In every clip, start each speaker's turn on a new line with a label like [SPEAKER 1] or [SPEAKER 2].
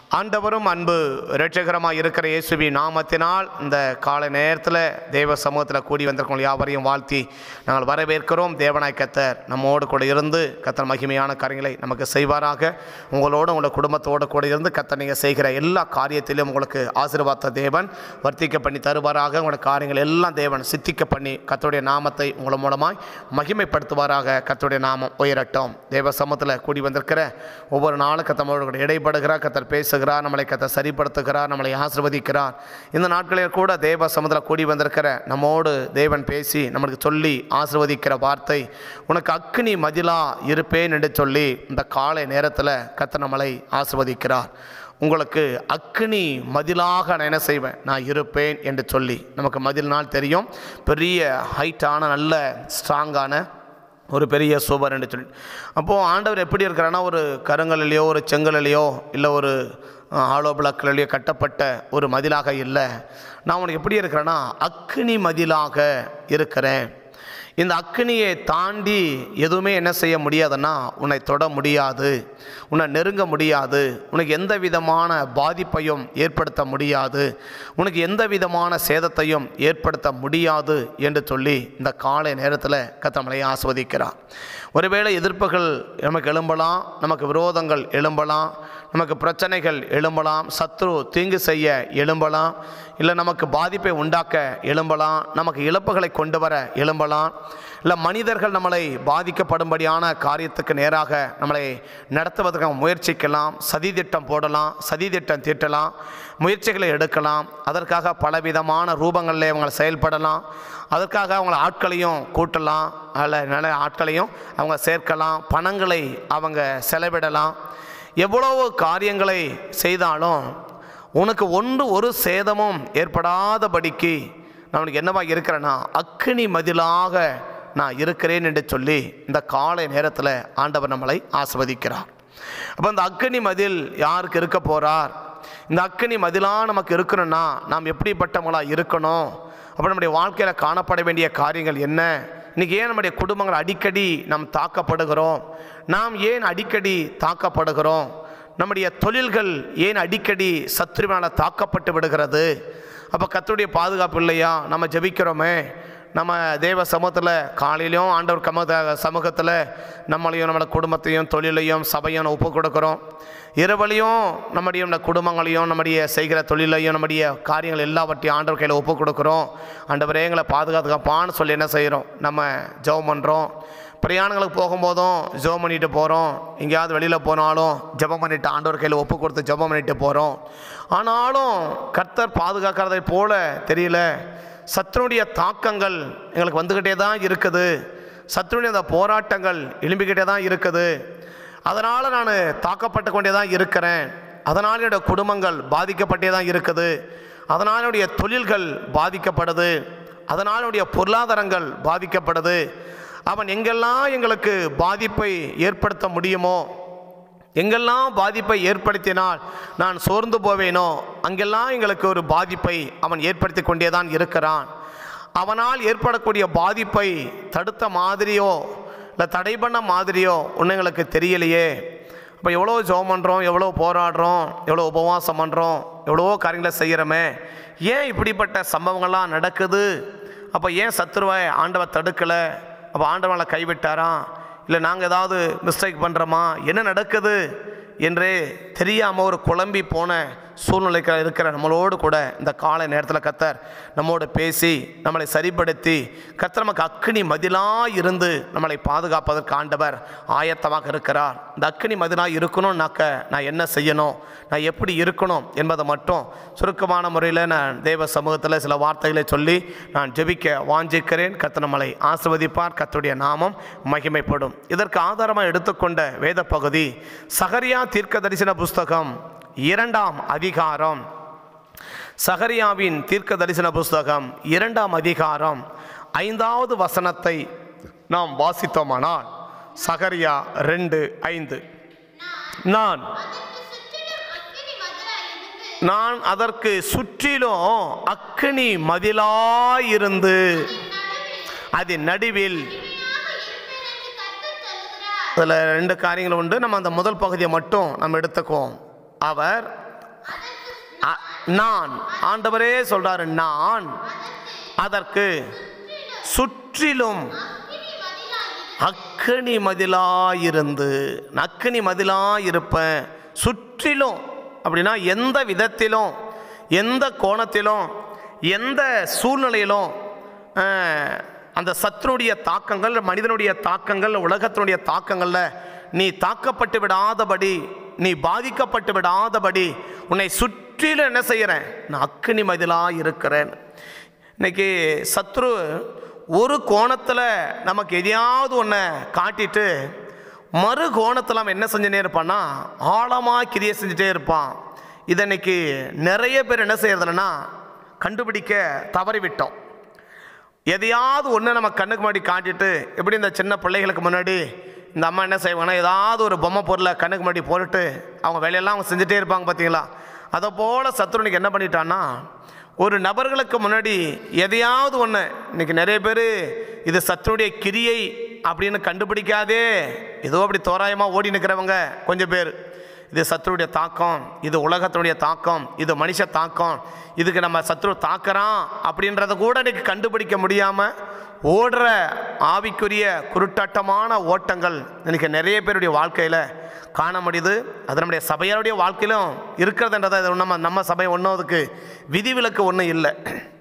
[SPEAKER 1] ஆண்டவரும் அன்பு இரட்சகரமாக இருக்கிற இயேசுவி நாமத்தினால் இந்த காலை நேரத்தில் தேவ சமூகத்தில் கூடி வந்திருக்கோம் யாவரையும் வாழ்த்தி நாங்கள் வரவேற்கிறோம் தேவனாய் கத்தர் நம்மோடு கூட இருந்து கத்தர் மகிமையான காரியங்களை நமக்கு செய்வாராக உங்களோடு உங்களோட குடும்பத்தோடு கூட இருந்து கத்தர் நீங்கள் செய்கிற எல்லா காரியத்திலும் உங்களுக்கு ஆசீர்வாத தேவன் வர்த்திக்க பண்ணி தருவாராக உங்களோட காரியங்கள் எல்லாம் தேவன் சித்திக்க பண்ணி கத்தருடைய நாமத்தை உங்கள் மூலமாய் மகிமைப்படுத்துவாராக கத்தருடைய நாமம் உயரட்டும் தேவ சமூகத்தில் கூடி வந்திருக்கிற ஒவ்வொரு நாளும் கத்தமோடு கூட இடைப்படுகிறார் கத்தர் பேசுகிறார் நம்மளை கத்தர் சரிப்படுத்துகிறார் நம்மளை ஆசிர்வதிக்கிறார் இந்த நாட்களில் கூட தேவ சமுதிரம் கூடி வந்திருக்கிற நம்மோடு தேவன் பேசி நம்மளுக்கு சொல்லி ஆசிர்வதிக்கிற வார்த்தை உனக்கு அக்னி மதிலா இருப்பேன் என்று சொல்லி இந்த காலை நேரத்தில் கத்தர் நம்மளை ஆசிர்வதிக்கிறார் உங்களுக்கு அக்னி மதிலாக நான் என்ன செய்வேன் நான் இருப்பேன் என்று சொல்லி நமக்கு மதில்னால் தெரியும் பெரிய ஹைட்டான நல்ல ஸ்ட்ராங்கான ஒரு பெரிய சூப்பர் என்று சொல்லி அப்போது ஆண்டவர் எப்படி இருக்கிறான்னா ஒரு கருங்கல்லையோ ஒரு செங்கல்லையோ இல்லை ஒரு ஆலோ பிளாக்கிலையோ கட்டப்பட்ட ஒரு மதிலாக இல்லை நான் உனக்கு எப்படி இருக்கிறேன்னா அக்னி மதிலாக இருக்கிறேன் இந்த அக்னியை தாண்டி எதுவுமே என்ன செய்ய முடியாதுன்னா உன்னை தொட முடியாது உன்னை நெருங்க முடியாது உனக்கு எந்த விதமான பாதிப்பையும் ஏற்படுத்த முடியாது உனக்கு எந்த விதமான சேதத்தையும் ஏற்படுத்த முடியாது என்று சொல்லி இந்த காலை நேரத்தில் கத்தமலை ஆஸ்வதிக்கிறார் ஒருவேளை எதிர்ப்புகள் நமக்கு எழும்பலாம் நமக்கு விரோதங்கள் எழும்பலாம் நமக்கு பிரச்சனைகள் எழும்பலாம் சத்ரு தீங்கு செய்ய எழும்பலாம் இல்லை நமக்கு பாதிப்பை உண்டாக்க எழும்பலாம் நமக்கு இழப்புகளை கொண்டு வர எழும்பலாம் இல்லை மனிதர்கள் நம்மளை பாதிக்கப்படும்படியான காரியத்துக்கு நேராக நம்மளை நடத்துவதற்கு முயற்சிக்கலாம் சதி திட்டம் போடலாம் சதி திட்டம் தீட்டலாம் முயற்சிகளை எடுக்கலாம் அதற்காக பலவிதமான ரூபங்களில் அவங்க செயல்படலாம் அதற்காக அவங்கள ஆட்களையும் கூட்டலாம் அதில் நல்ல ஆட்களையும் அவங்க சேர்க்கலாம் பணங்களை அவங்க செலவிடலாம் எவ்வளவு காரியங்களை செய்தாலும் உனக்கு ஒன்று ஒரு சேதமும் ஏற்படாதபடிக்கு நான் உனக்கு என்னவா இருக்கிறேன்னா அக்னி மதிலாக நான் இருக்கிறேன் என்று சொல்லி இந்த காலை நேரத்தில் ஆண்டவர் நம்மளை ஆஸ்வதிக்கிறார் அப்போ அந்த அக்னி மதில் யாருக்கு இருக்க போகிறார் இந்த அக்னி மதிலாக நமக்கு இருக்கணும்னா நாம் எப்படிப்பட்டவங்களாக இருக்கணும் அப்போ நம்முடைய வாழ்க்கையில் காணப்பட வேண்டிய காரியங்கள் என்ன இன்றைக்கி ஏன் நம்முடைய குடும்பங்கள் அடிக்கடி நாம் தாக்கப்படுகிறோம் நாம் ஏன் அடிக்கடி தாக்கப்படுகிறோம் நம்முடைய தொழில்கள் ஏன் அடிக்கடி சத்துருவினால் தாக்கப்பட்டு விடுகிறது அப்போ கத்துடைய பாதுகாப்பு இல்லையா நம்ம ஜெபிக்கிறோமே நம்ம தேவ சமூகத்தில் காலையிலையும் ஆண்டவர் கம சமூகத்தில் நம்மளையும் நம்மளோட குடும்பத்தையும் தொழிலையும் சபையும் ஒப்பு கொடுக்குறோம் இரவலையும் நம்முடைய நம்ம குடும்பங்களையும் நம்முடைய செய்கிற தொழிலையும் நம்முடைய காரியங்கள் எல்லாவற்றையும் ஆண்டவர் கையில் ஒப்பு கொடுக்குறோம் ஆண்டவரே எங்களை பாதுகாத்துக்கப்பான்னு சொல்லி என்ன செய்கிறோம் நம்ம ஜெபம் பண்ணுறோம் பிரயாணங்களுக்கு போகும்போதும் ஜெபம் பண்ணிட்டு போகிறோம் எங்கேயாவது வெளியில் போனாலும் ஜெபம் பண்ணிட்டு ஆண்டவர் கையில் ஒப்பு கொடுத்து ஜெபம் பண்ணிட்டு போகிறோம் ஆனாலும் கர்த்தர் பாதுகாக்கிறதை போல தெரியல சத்துருடைய தாக்கங்கள் எங்களுக்கு வந்துக்கிட்டே தான் இருக்குது சத்துருடைய அந்த போராட்டங்கள் எழும்பிக்கிட்டே தான் இருக்குது அதனால் நான் தாக்கப்பட்டு கொண்டே தான் இருக்கிறேன் அதனால் என்னுடைய குடும்பங்கள் பாதிக்கப்பட்டே தான் இருக்குது அதனால் என்னுடைய தொழில்கள் பாதிக்கப்படுது அதனால் என்னுடைய பொருளாதாரங்கள் பாதிக்கப்படுது அவன் எங்கெல்லாம் எங்களுக்கு பாதிப்பை ஏற்படுத்த முடியுமோ எங்கெல்லாம் பாதிப்பை ஏற்படுத்தினால் நான் சோர்ந்து போவேனோ அங்கெல்லாம் எங்களுக்கு ஒரு பாதிப்பை அவன் ஏற்படுத்தி கொண்டே தான் இருக்கிறான் அவனால் ஏற்படக்கூடிய பாதிப்பை தடுத்த மாதிரியோ இல்லை தடை பண்ண மாதிரியோ ஒன்றும் எங்களுக்கு தெரியலையே இப்போ எவ்வளோ ஜோம் பண்ணுறோம் எவ்வளோ போராடுறோம் எவ்வளோ உபவாசம் பண்ணுறோம் எவ்வளவோ காரியங்களை செய்கிறோமே ஏன் இப்படிப்பட்ட சம்பவங்கள்லாம் நடக்குது அப்போ ஏன் சத்துருவை ஆண்டவர் தடுக்கலை அப்போ ஆண்டவனை கைவிட்டாரா இல்லை நாங்கள் ஏதாவது மிஸ்டேக் பண்ணுறோமா என்ன நடக்குது என்றே தெரியாமல் ஒரு குழம்பி போன சூழ்நிலைக்கு இருக்கிற நம்மளோடு கூட இந்த காலை நேரத்தில் கத்தர் நம்மோடு பேசி நம்மளை சரிப்படுத்தி கத்தர் நமக்கு அக்னி மதிலாக இருந்து நம்மளை பாதுகாப்பதற்கு ஆண்டவர் ஆயத்தமாக இருக்கிறார் இந்த அக்னி மதிலாக இருக்கணும்னாக்க நான் என்ன செய்யணும் நான் எப்படி இருக்கணும் என்பதை மட்டும் சுருக்கமான முறையில் நான் தேவ சமூகத்தில் சில வார்த்தைகளை சொல்லி நான் ஜெபிக்க வாஞ்சிக்கிறேன் கத்த நம்மளை ஆசிர்வதிப்பார் கத்துடைய நாமம் மகிமைப்படும் இதற்கு ஆதாரமாக எடுத்துக்கொண்ட வேத பகுதி சகரியா தீர்க்க தரிசன புஸ்தகம் இரண்டாம் அதிகாரம் சகரியாவின் தீர்க்க தரிசன புஸ்தகம் இரண்டாம் அதிகாரம் ஐந்தாவது வசனத்தை நாம் வாசித்தோமானால் சகரியா ரெண்டு ஐந்து நான் நான் அதற்கு சுற்றிலும் அக்கினி மதிலாயிருந்து அதன் நடுவில் அதில் ரெண்டு காரியங்கள் உண்டு நம்ம அந்த முதல் பகுதியை மட்டும் நம்ம எடுத்துக்குவோம் அவர் அ- நான் ஆண்டவரே சொல்றாரு நான் அதற்கு சுற்றிலும் அக்கனி மதிலாயிருந்து அக்கனி மதிலாயிருப்பேன் சுற்றிலும் அப்படின்னா எந்த விதத்திலும் எந்த கோணத்திலும் எந்த சூழ்நிலையிலும் அஹ், அந்த சத்துனுடைய தாக்கங்கள் மனிதனுடைய தாக்கங்கள் உலகத்தினுடைய தாக்கங்களில் நீ தாக்கப்பட்டு விடாதபடி நீ பாதிக்கப்பட்டு விடாதபடி உன்னை சுற்றிலும் என்ன செய்கிறேன் நான் அக்கினி மதிலாக இருக்கிறேன் இன்னைக்கு சத்ரு ஒரு கோணத்தில் நமக்கு எதையாவது ஒன்றை காட்டிட்டு மறு கோணத்தில் அவன் என்ன செஞ்சுட்டே இருப்பான்னா ஆழமாக கிரியை செஞ்சுட்டே இருப்பான் இதை இன்னைக்கு நிறைய பேர் என்ன செய்யறதுலன்னா கண்டுபிடிக்க தவறிவிட்டோம் எதையாவது ஒன்று நம்ம கண்ணுக்கு முன்னாடி காட்டிட்டு எப்படி இந்த சின்ன பிள்ளைகளுக்கு முன்னாடி இந்த அம்மா என்ன செய்வாங்கன்னா ஏதாவது ஒரு பொம்மை பொருளை கண்ணுக்கு முன்னாடி போட்டுட்டு அவங்க வேலையெல்லாம் அவங்க செஞ்சுட்டே இருப்பாங்க பார்த்தீங்களா அதை போல் சத்ருனுக்கு என்ன பண்ணிட்டான்னா ஒரு நபர்களுக்கு முன்னாடி எதையாவது ஒன்று இன்னைக்கு நிறைய பேர் இது சத்துனுடைய கிரியை அப்படின்னு கண்டுபிடிக்காதே ஏதோ அப்படி தோராயமாக ஓடி நிற்கிறவங்க கொஞ்சம் பேர் இது சத்ருடைய தாக்கம் இது உலகத்தினுடைய தாக்கம் இது மனுஷ தாக்கம் இதுக்கு நம்ம சத்ரு தாக்குறான் அப்படின்றத கூட இன்னைக்கு கண்டுபிடிக்க முடியாமல் ஓடுற ஆவிக்குரிய குருட்டாட்டமான ஓட்டங்கள் இன்னைக்கு நிறைய பேருடைய வாழ்க்கையில் காண முடியுது அது நம்முடைய சபையாருடைய வாழ்க்கையிலும் இருக்கிறதுன்றதை அது நம்ம நம்ம சபை ஒன்றும் அதுக்கு விதிவிலக்கு ஒன்றும் இல்லை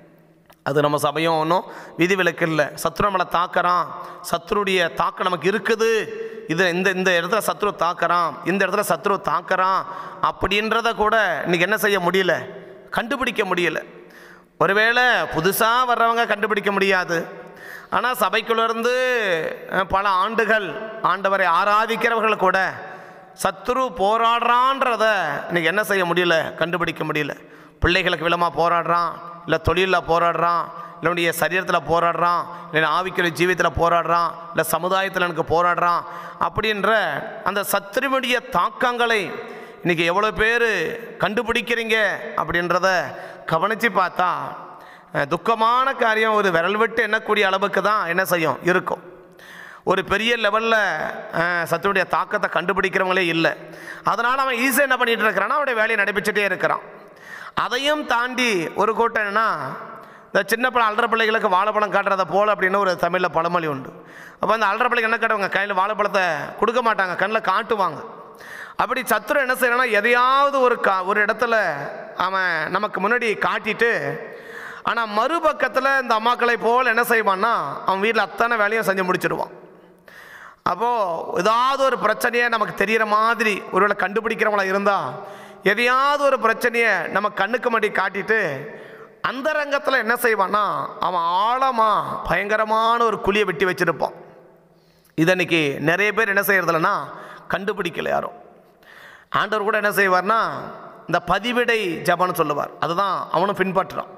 [SPEAKER 1] அது நம்ம சபையும் ஒன்றும் விதிவிலக்கு இல்லை சத்ரு நம்மளை தாக்குறான் சத்ருடைய தாக்கம் நமக்கு இருக்குது இது இந்த இந்த இடத்துல சத்ரு தாக்குறான் இந்த இடத்துல சத்ரு தாக்குறான் அப்படின்றத கூட இன்னைக்கு என்ன செய்ய முடியல கண்டுபிடிக்க முடியல ஒருவேளை புதுசாக வர்றவங்க கண்டுபிடிக்க முடியாது ஆனால் சபைக்குள்ளேருந்து பல ஆண்டுகள் ஆண்டவரை ஆராதிக்கிறவர்கள் கூட சத்ரு போராடுறான்றத இன்னைக்கு என்ன செய்ய முடியல கண்டுபிடிக்க முடியல பிள்ளைகளுக்கு விலமாக போராடுறான் இல்லை தொழிலில் போராடுறான் இல்லை உன்னுடைய சரீரத்தில் போராடுறான் இல்லை ஆவிக்குரிய ஜீவியத்தில் போராடுறான் இல்லை சமுதாயத்தில் எனக்கு போராடுறான் அப்படின்ற அந்த சத்துருவுடைய தாக்கங்களை இன்றைக்கி எவ்வளோ பேர் கண்டுபிடிக்கிறீங்க அப்படின்றத கவனித்து பார்த்தா அஹ், துக்கமான காரியம் ஒரு விரல் விட்டு எண்ணக்கூடிய அளவுக்கு தான் என்ன செய்யும் இருக்கும் ஒரு பெரிய லெவலில் சத்துடைய தாக்கத்தை கண்டுபிடிக்கிறவங்களே இல்லை அதனால் அவன் ஈஸியாக என்ன பண்ணிட்டு இருக்கிறான்னா அவனுடைய வேலையை நடைபெற்றுட்டே இருக்கிறான் அதையும் தாண்டி ஒரு கூட்டம் என்னன்னா இந்த சின்ன பிள்ளை அல்ற பிள்ளைகளுக்கு வாழைப்பழம் காட்டுறத போல அப்படின்னு ஒரு தமிழில் பழமொழி உண்டு அப்போ அந்த அல்ற பிள்ளைங்க என்ன காட்டுவாங்க கையில் வாழைப்பழத்தை கொடுக்க மாட்டாங்க கண்ணில் காட்டுவாங்க அப்படி சத்துரு என்ன செய்யறான்னா எதையாவது ஒரு கா ஒரு இடத்துல அவன் நமக்கு முன்னாடி காட்டிட்டு ஆனால் மறுபக்கத்தில் இந்த அம்மாக்களை போல் என்ன செய்வான்னா அவன் வீட்டில் அத்தனை வேலையும் செஞ்சு முடிச்சிடுவான் அப்போது ஏதாவது ஒரு பிரச்சனையை நமக்கு தெரிகிற மாதிரி ஒருவேளை கண்டுபிடிக்கிறவங்களா இருந்தால் எதையாவது ஒரு பிரச்சனையை நம்ம கண்ணுக்கு முன்னாடி காட்டிட்டு அந்த ரங்கத்தில் என்ன செய்வான்னா அவன் ஆழமாக பயங்கரமான ஒரு குழியை வெட்டி வச்சிருப்பான் இதை இன்னைக்கு நிறைய பேர் என்ன செய்யறதில்லன்னா கண்டுபிடிக்கல யாரும் ஆண்டவர் கூட என்ன செய்வார்னா இந்த பதிவிடை ஜபம்னு சொல்லுவார் அதுதான் அவனும் பின்பற்றுறான்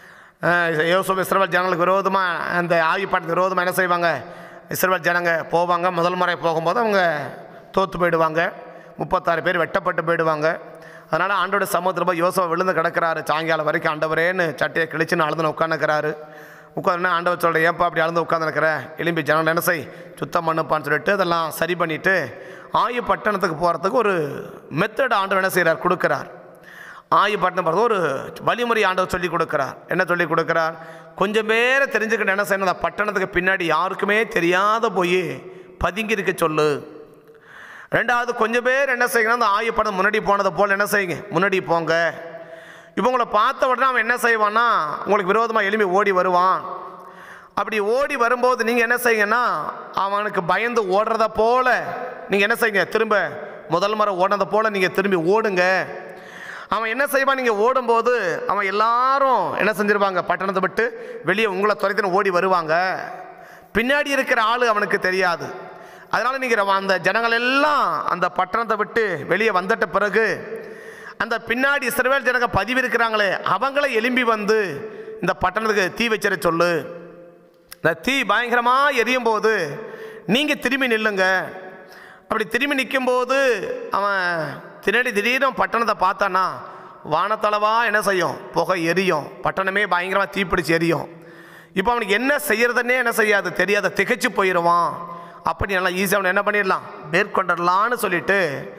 [SPEAKER 1] அஹ் யோசுவ இஸ்ரவேல் ஜனங்களுக்கு விரோதமாக அந்த ஆயுப்பாட்டுக்கு விரோதமாக என்ன செய்வாங்க இஸ்ரவேல் ஜனங்க போவாங்க முதல் முறை போகும்போது அவங்க தோற்று போயிடுவாங்க முப்பத்தாறு பேர் வெட்டப்பட்டு போயிடுவாங்க அதனால் ஆண்டோட சமூகத்தில் போய் யோசுவா விழுந்து கிடக்கிறாரு சாயங்காலம் வரைக்கும் ஆண்டவரேன்னு சட்டையை கிழிச்சுன்னு அழுதுன்னு உட்காந்துக்கிறாரு உட்காந்து ஆண்டவர் சொல்கிற ஏன்ப்பா அப்படி அழுந்து உட்காந்துருக்கிற எலும்பி ஜனங்கள் என்ன செய் சுத்தம் பண்ணுப்பான்னு சொல்லிட்டு அதெல்லாம் சரி பண்ணிவிட்டு ஆயு பட்டணத்துக்கு போகிறதுக்கு ஒரு மெத்தட் ஆண்டவர் என்ன செய்கிறார் கொடுக்குறார் ஆயு பட்டணம் போகிறது ஒரு வழிமுறை ஆண்டவர் சொல்லி கொடுக்குறார் என்ன சொல்லி கொடுக்குறார் கொஞ்சம் பேரை தெரிஞ்சுக்கிட்டு என்ன செய்யணும் அந்த பட்டணத்துக்கு பின்னாடி யாருக்குமே தெரியாத போய் பதுங்கி இருக்க சொல்லு ரெண்டாவது கொஞ்சம் பேர் என்ன செய்யணும் அந்த ஆயு படம் முன்னாடி போனதை போல் என்ன செய்யுங்க முன்னாடி போங்க இப்போ உங்களை பார்த்த உடனே அவன் என்ன செய்வான்னா உங்களுக்கு விரோதமாக எலும்பி ஓடி வருவான் அப்படி ஓடி வரும்போது நீங்கள் என்ன செய்யுங்கன்னா அவனுக்கு பயந்து ஓடுறத போல நீங்கள் என்ன செய்யுங்க திரும்ப முதல் முறை ஓடுறத போல நீங்கள் திரும்பி ஓடுங்க அவன் என்ன செய்வான் நீங்கள் ஓடும்போது அவன் எல்லாரும் என்ன செஞ்சிருவாங்க பட்டணத்தை விட்டு வெளியே உங்களை துரைத்துன்னு ஓடி வருவாங்க பின்னாடி இருக்கிற ஆள் அவனுக்கு தெரியாது அதனால் நீங்கள் அந்த ஜனங்கள் எல்லாம் அந்த பட்டணத்தை விட்டு வெளியே வந்துட்ட பிறகு அந்த பின்னாடி இஸ்ரவேல் ஜனங்க பதிவு இருக்கிறாங்களே அவங்கள எலும்பி வந்து இந்த பட்டணத்துக்கு தீ வச்சிட சொல்லு இந்த தீ பயங்கரமாக எரியும் போது நீங்கள் திரும்பி நில்லுங்க அப்படி திரும்பி நிற்கும்போது அவன் திடீர் திடீர்னு பட்டணத்தை பார்த்தானா வானத்தளவா என்ன செய்யும் புகை எரியும் பட்டணமே பயங்கரமாக தீப்பிடிச்சு எரியும் இப்போ அவனுக்கு என்ன செய்யறதுன்னே என்ன செய்யாது தெரியாத திகைச்சு போயிடுவான் அப்படி நல்லா ஈஸியாக அவனை என்ன பண்ணிடலாம் மேற்கொண்டுடலான்னு சொல்லிட்டு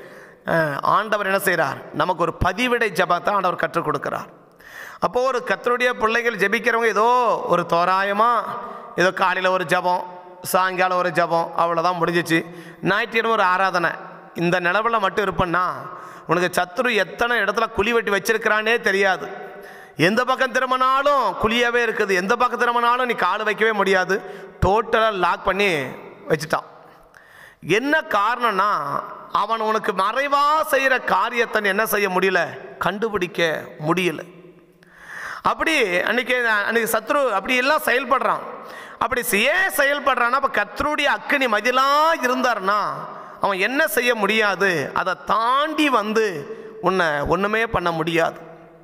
[SPEAKER 1] அஹ், ஆண்டவர் என்ன செய்கிறார் நமக்கு ஒரு பதிவிடை ஜபத்தை ஆண்டவர் கற்றுக் கொடுக்கிறார் அப்போது ஒரு கத்தருடைய பிள்ளைகள் ஜெபிக்கிறவங்க ஏதோ ஒரு தோராயமாக ஏதோ காலையில் ஒரு ஜபம் சாயங்காலம் ஒரு ஜபம் அவ்வளோதான் முடிஞ்சிச்சு ஞாயிற்றுக்கிழமை ஒரு ஆராதனை இந்த நிலவில் மட்டும் இருப்பேன்னா உனக்கு சத்துரு எத்தனை இடத்துல குழி வெட்டி வச்சிருக்கிறானே தெரியாது எந்த பக்கம் திரும்பினாலும் குழியாகவே இருக்குது எந்த பக்கம் திரும்பினாலும் நீ கால் வைக்கவே முடியாது டோட்டலாக லாக் பண்ணி வச்சுட்டான் என்ன காரணம்னா அவன் உனக்கு மறைவா செய்கிற காரியத்தை நீ என்ன செய்ய முடியல கண்டுபிடிக்க முடியல அப்படி அன்னைக்கு அன்னைக்கு சத்ரு அப்படி எல்லாம் செயல்படுறான் அப்படி ஏன் செயல்படுறான்னா அப்போ கத்தருடைய அக்கினி மதிலாக இருந்தார்னா அவன் என்ன செய்ய முடியாது அதை தாண்டி வந்து உன்னை ஒன்றுமே பண்ண முடியாது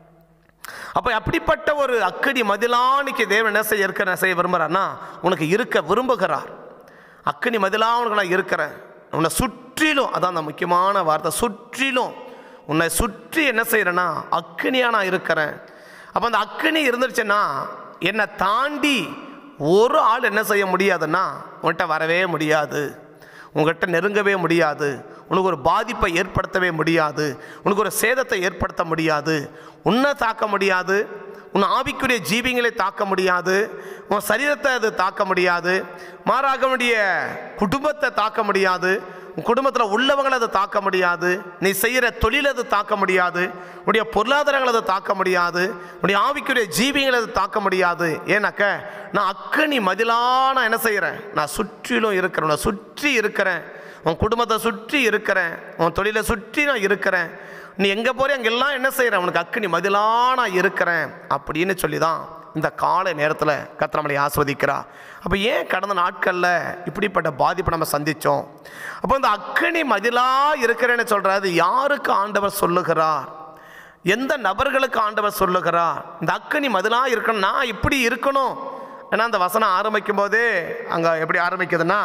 [SPEAKER 1] அப்போ அப்படிப்பட்ட ஒரு அக்கடி மதிலானிக்கு தேவன் என்ன செய்ய இருக்க செய்ய விரும்புகிறான்னா உனக்கு இருக்க விரும்புகிறார் அக்கனி மதிலா உனக்கு நான் இருக்கிறேன் உன்னை சுற்றிலும் அதான் அந்த முக்கியமான வார்த்தை சுற்றிலும் உன்னை சுற்றி என்ன செய்கிறேன்னா அக்கினியாக நான் இருக்கிறேன் அப்போ அந்த அக்கினி இருந்துருச்சுன்னா என்னை தாண்டி ஒரு ஆள் என்ன செய்ய முடியாதுன்னா உன்கிட்ட வரவே முடியாது உங்கள்கிட்ட நெருங்கவே முடியாது உனக்கு ஒரு பாதிப்பை ஏற்படுத்தவே முடியாது உனக்கு ஒரு சேதத்தை ஏற்படுத்த முடியாது உன்னை தாக்க முடியாது உன் ஆவிக்குரிய ஜீவிங்களை தாக்க முடியாது உன் சரீரத்தை அது தாக்க முடியாது மாறாக உன்னுடைய குடும்பத்தை தாக்க முடியாது உன் குடும்பத்தில் உள்ளவங்களை அதை தாக்க முடியாது நீ செய்கிற தொழில் அது தாக்க முடியாது உன்னுடைய பொருளாதாரங்களை அதை தாக்க முடியாது உன்னுடைய ஆவிக்குரிய ஜீவிகளை அது தாக்க முடியாது ஏன்னாக்க நான் அக்கனி மதிலாக நான் என்ன செய்கிறேன் நான் சுற்றிலும் இருக்கிறேன் நான் சுற்றி இருக்கிறேன் உன் குடும்பத்தை சுற்றி இருக்கிறேன் உன் தொழிலை சுற்றி நான் இருக்கிறேன் நீ எங்கே போகிற அங்கெல்லாம் என்ன செய்கிறேன் உனக்கு அக்கினி மதிலாக நான் இருக்கிறேன் அப்படின்னு சொல்லி தான் இந்த காலை நேரத்தில் கத்திரமலை ஆஸ்வதிக்கிறா அப்போ ஏன் கடந்த நாட்களில் இப்படிப்பட்ட பாதிப்பை நம்ம சந்தித்தோம் அப்போ இந்த அக்கினி மதிலாக இருக்கிறேன்னு சொல்கிறாரு யாருக்கு ஆண்டவர் சொல்லுகிறார் எந்த நபர்களுக்கு ஆண்டவர் சொல்லுகிறார் இந்த அக்கினி மதிலாக இருக்கணும் நான் இப்படி இருக்கணும் ஏன்னா அந்த வசனம் ஆரம்பிக்கும் போதே அங்கே எப்படி ஆரம்பிக்குதுன்னா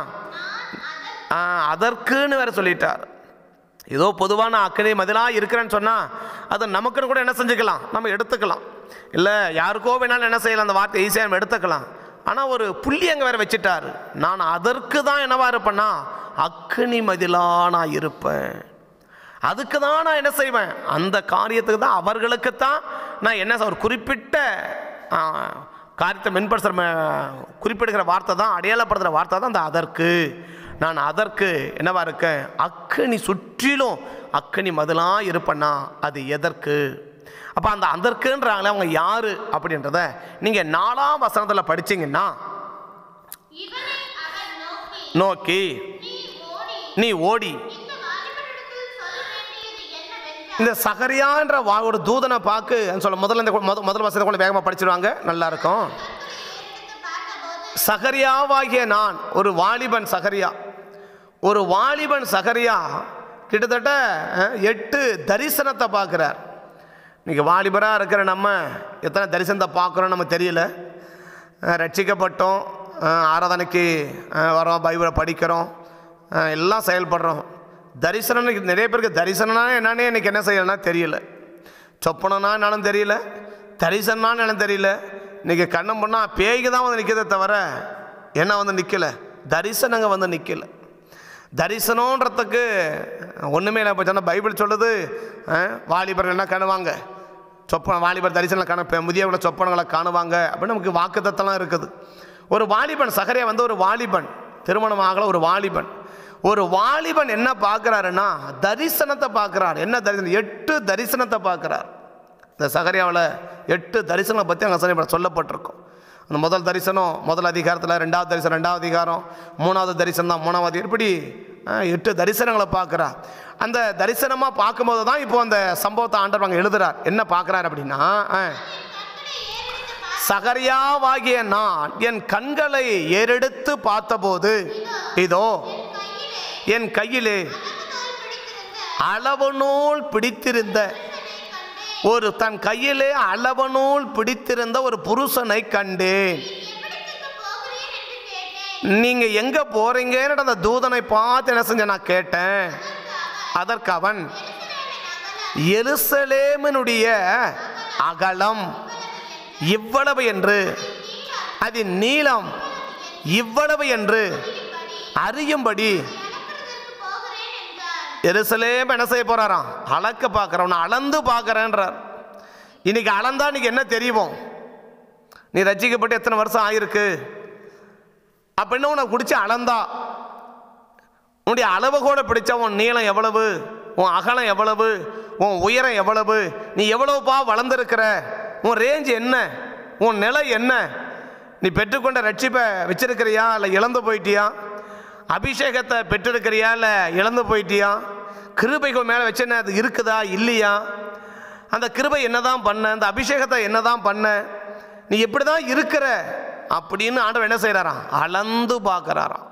[SPEAKER 1] ஆ, அதற்குன்னு வேற சொல்லிட்டார் ஏதோ பொதுவான அக்கறை மதிலாக இருக்கிறேன்னு சொன்னால் அதை நமக்குன்னு கூட என்ன செஞ்சுக்கலாம் நம்ம எடுத்துக்கலாம் இல்லை யாருக்கோ வேணாலும் என்ன செய்யலாம் அந்த வார்த்தை ஈஸியாக நம்ம எடுத்துக்கலாம் ஆனால் ஒரு புள்ளி அங்கே வேற வச்சுட்டார் நான் அதற்கு தான் என்னவா இருப்பேன்னா அக்கினி மதிலாக நான் இருப்பேன் அதுக்கு தான் நான் என்ன செய்வேன் அந்த காரியத்துக்கு தான் அவர்களுக்கு தான் நான் என்ன செய்- ஒரு குறிப்பிட்ட ஆ, காரியத்தை மென்படுத்துகிற குறிப்பிடுகிற வார்த்தை தான் அடையாளப்படுத்துகிற வார்த்தை தான் அந்த அதற்கு நான் அதற்கு என்னவா இருக்கேன் அக்கினி சுற்றிலும் அக்கினி மதிலாக இருப்பேன்னா அது எதற்கு அப்போ அந்த அதற்குன்றாங்களே அவங்க யாரு அப்படின்றத நீங்கள் நாலாம் வசனத்தில் படிச்சீங்கன்னா
[SPEAKER 2] இவனை அவர் நோக்கி
[SPEAKER 1] நோக்கி
[SPEAKER 2] நீ ஓடி
[SPEAKER 1] நீ ஓடி
[SPEAKER 2] இந்த வாலிபனிடத்தில் சொல்ல வேண்டியது என்னவென்றால்
[SPEAKER 1] இந்த சகரியான்ற வா ஒரு தூதனை பார்க்கு சொல்ல முதல்ல இந்த முத முதல் வசனத்தை கூட வேகமாக படிச்சிருவாங்க நல்லா இருக்கும்
[SPEAKER 2] எடுத்து பார்த்தபோது
[SPEAKER 1] சகரியாவாகிய நான் ஒரு வாலிபன் சகரியா ஒரு வாலிபன் சகரியா கிட்டத்தட்ட அஹ், எட்டு தரிசனத்தை பார்க்குறார் இன்னைக்கு வாலிபராக இருக்கிற நம்ம எத்தனை தரிசனத்தை பார்க்குறோம் நம்ம தெரியல அஹ், ரட்சிக்கப்பட்டோம் அஹ், ஆராதனைக்கு அஹ், வரோம் பைபிளை படிக்கிறோம் அஹ், எல்லாம் செயல்படுறோம் தரிசனம் இன்னைக்கு நிறைய பேருக்கு தரிசனம்னா என்னன்னே எனக்கு என்ன செய்யலைன்னா தெரியல சொப்பனம்னா என்னன்னு தெரியல தரிசனம்னா என்னன்னு தெரியல இன்னைக்கு கண்ணம் பண்ணால் பேய்க்கு தான் வந்து நிற்கிறதே தவிர என்ன வந்து நிற்கல தரிசனங்க வந்து நிற்கல தரிசனன்றதுக்கு ஒன்றுமே இல்லை இப்போ சொன்னால் பைபிள் சொல்லுது அஹ், வாலிபர்கள் என்ன காணுவாங்க சொப்பன வாலிபர் தரிசனம் காண பெ- முதியவர்களை சொப்பனங்களை காணுவாங்க அப்படின்னு நமக்கு வாக்குத்தத்தெல்லாம் இருக்குது ஒரு வாலிபன் சகரியா வந்து ஒரு வாலிபன் திருமணம் ஆகல ஒரு வாலிபன் ஒரு வாலிபன் என்ன பார்க்குறாருன்னா தரிசனத்தை பார்க்குறார் என்ன தரிசனம் எட்டு தரிசனத்தை பார்க்குறார் இந்த சகரியாவில் எட்டு தரிசனம் பற்றி அங்கே சொல்லி சொல்லப்பட்டிருக்கும் அந்த முதல் தரிசனம் முதல் அதிகாரத்தில் ரெண்டாவது தரிசனம் ரெண்டாவது அதிகாரம் மூணாவது தரிசனம் தான் மூணாவது இப்படி அஹ், எட்டு தரிசனங்களை பார்க்குறா அந்த தரிசனமாக பார்க்கும்போது தான் இப்போ அந்த சம்பவத்தை ஆண்டவர் அங்கே எழுதுறார் என்ன பார்க்குறாரு அப்படின்னா அஹ், சகரியாவாகிய நான் என் கண்களை ஏறெடுத்து பார்த்தபோது இதோ என் கையிலே அளவு நூல் பிடித்திருந்த ஒரு தன் கையிலே அளவு நூல் பிடித்திருந்த ஒரு புருஷனை கண்டேன்
[SPEAKER 2] எவ்விடத்துக்கு போகிறீர் என்று கேட்டேன்
[SPEAKER 1] நீங்க எங்க போறீங்கன்னு அந்த தூதனை பார்த்து என்ன செஞ்ச நான் கேட்டேன் அதற்கு அவன் எருசலேமினுடைய அகலம் இவ்வளவு என்று அதன் நீளம் இவ்வளவு என்று அறியும்படி
[SPEAKER 2] நடக்கிறதற்கு போகிறேன் என்றார்
[SPEAKER 1] எருசலேம் என்ன செய்ய போறாராம் அளக்க பார்க்குறேன் உன்னை அளந்து பார்க்குறேன்றார் இன்னைக்கு அளந்தா இன்னைக்கு என்ன தெரியும் நீ ரட்சிக்கப்பட்டு எத்தனை வருஷம் ஆயிருக்கு அப்படின்னு உன்னை குடிச்சு அளந்தா உன்னுடைய அளவு கூட பிடிச்சா உன் நீளம் எவ்வளவு உன் அகலம் எவ்வளவு உன் உயரம் எவ்வளவு நீ எவ்வளவுப்பா வளர்ந்துருக்கிற உன் ரேஞ்ச் என்ன உன் நிலை என்ன நீ பெற்றுக்கொண்ட ரட்சிப்பை வச்சிருக்கிறியா இல்லை இழந்து போயிட்டியா அபிஷேகத்தை பெற்றிருக்கிறியா இல்லை இழந்து போயிட்டியா கிருபைகள் மேலே வச்சுன்னு அது இருக்குதா இல்லையா அந்த கிருபை என்னதான் பண்ண அந்த அபிஷேகத்தை என்னதான் பண்ண நீ எப்படி தான் இருக்கிற அப்படின்னு ஆண்டவர் என்ன செய்கிறாராம் அளந்து பார்க்குறாராம்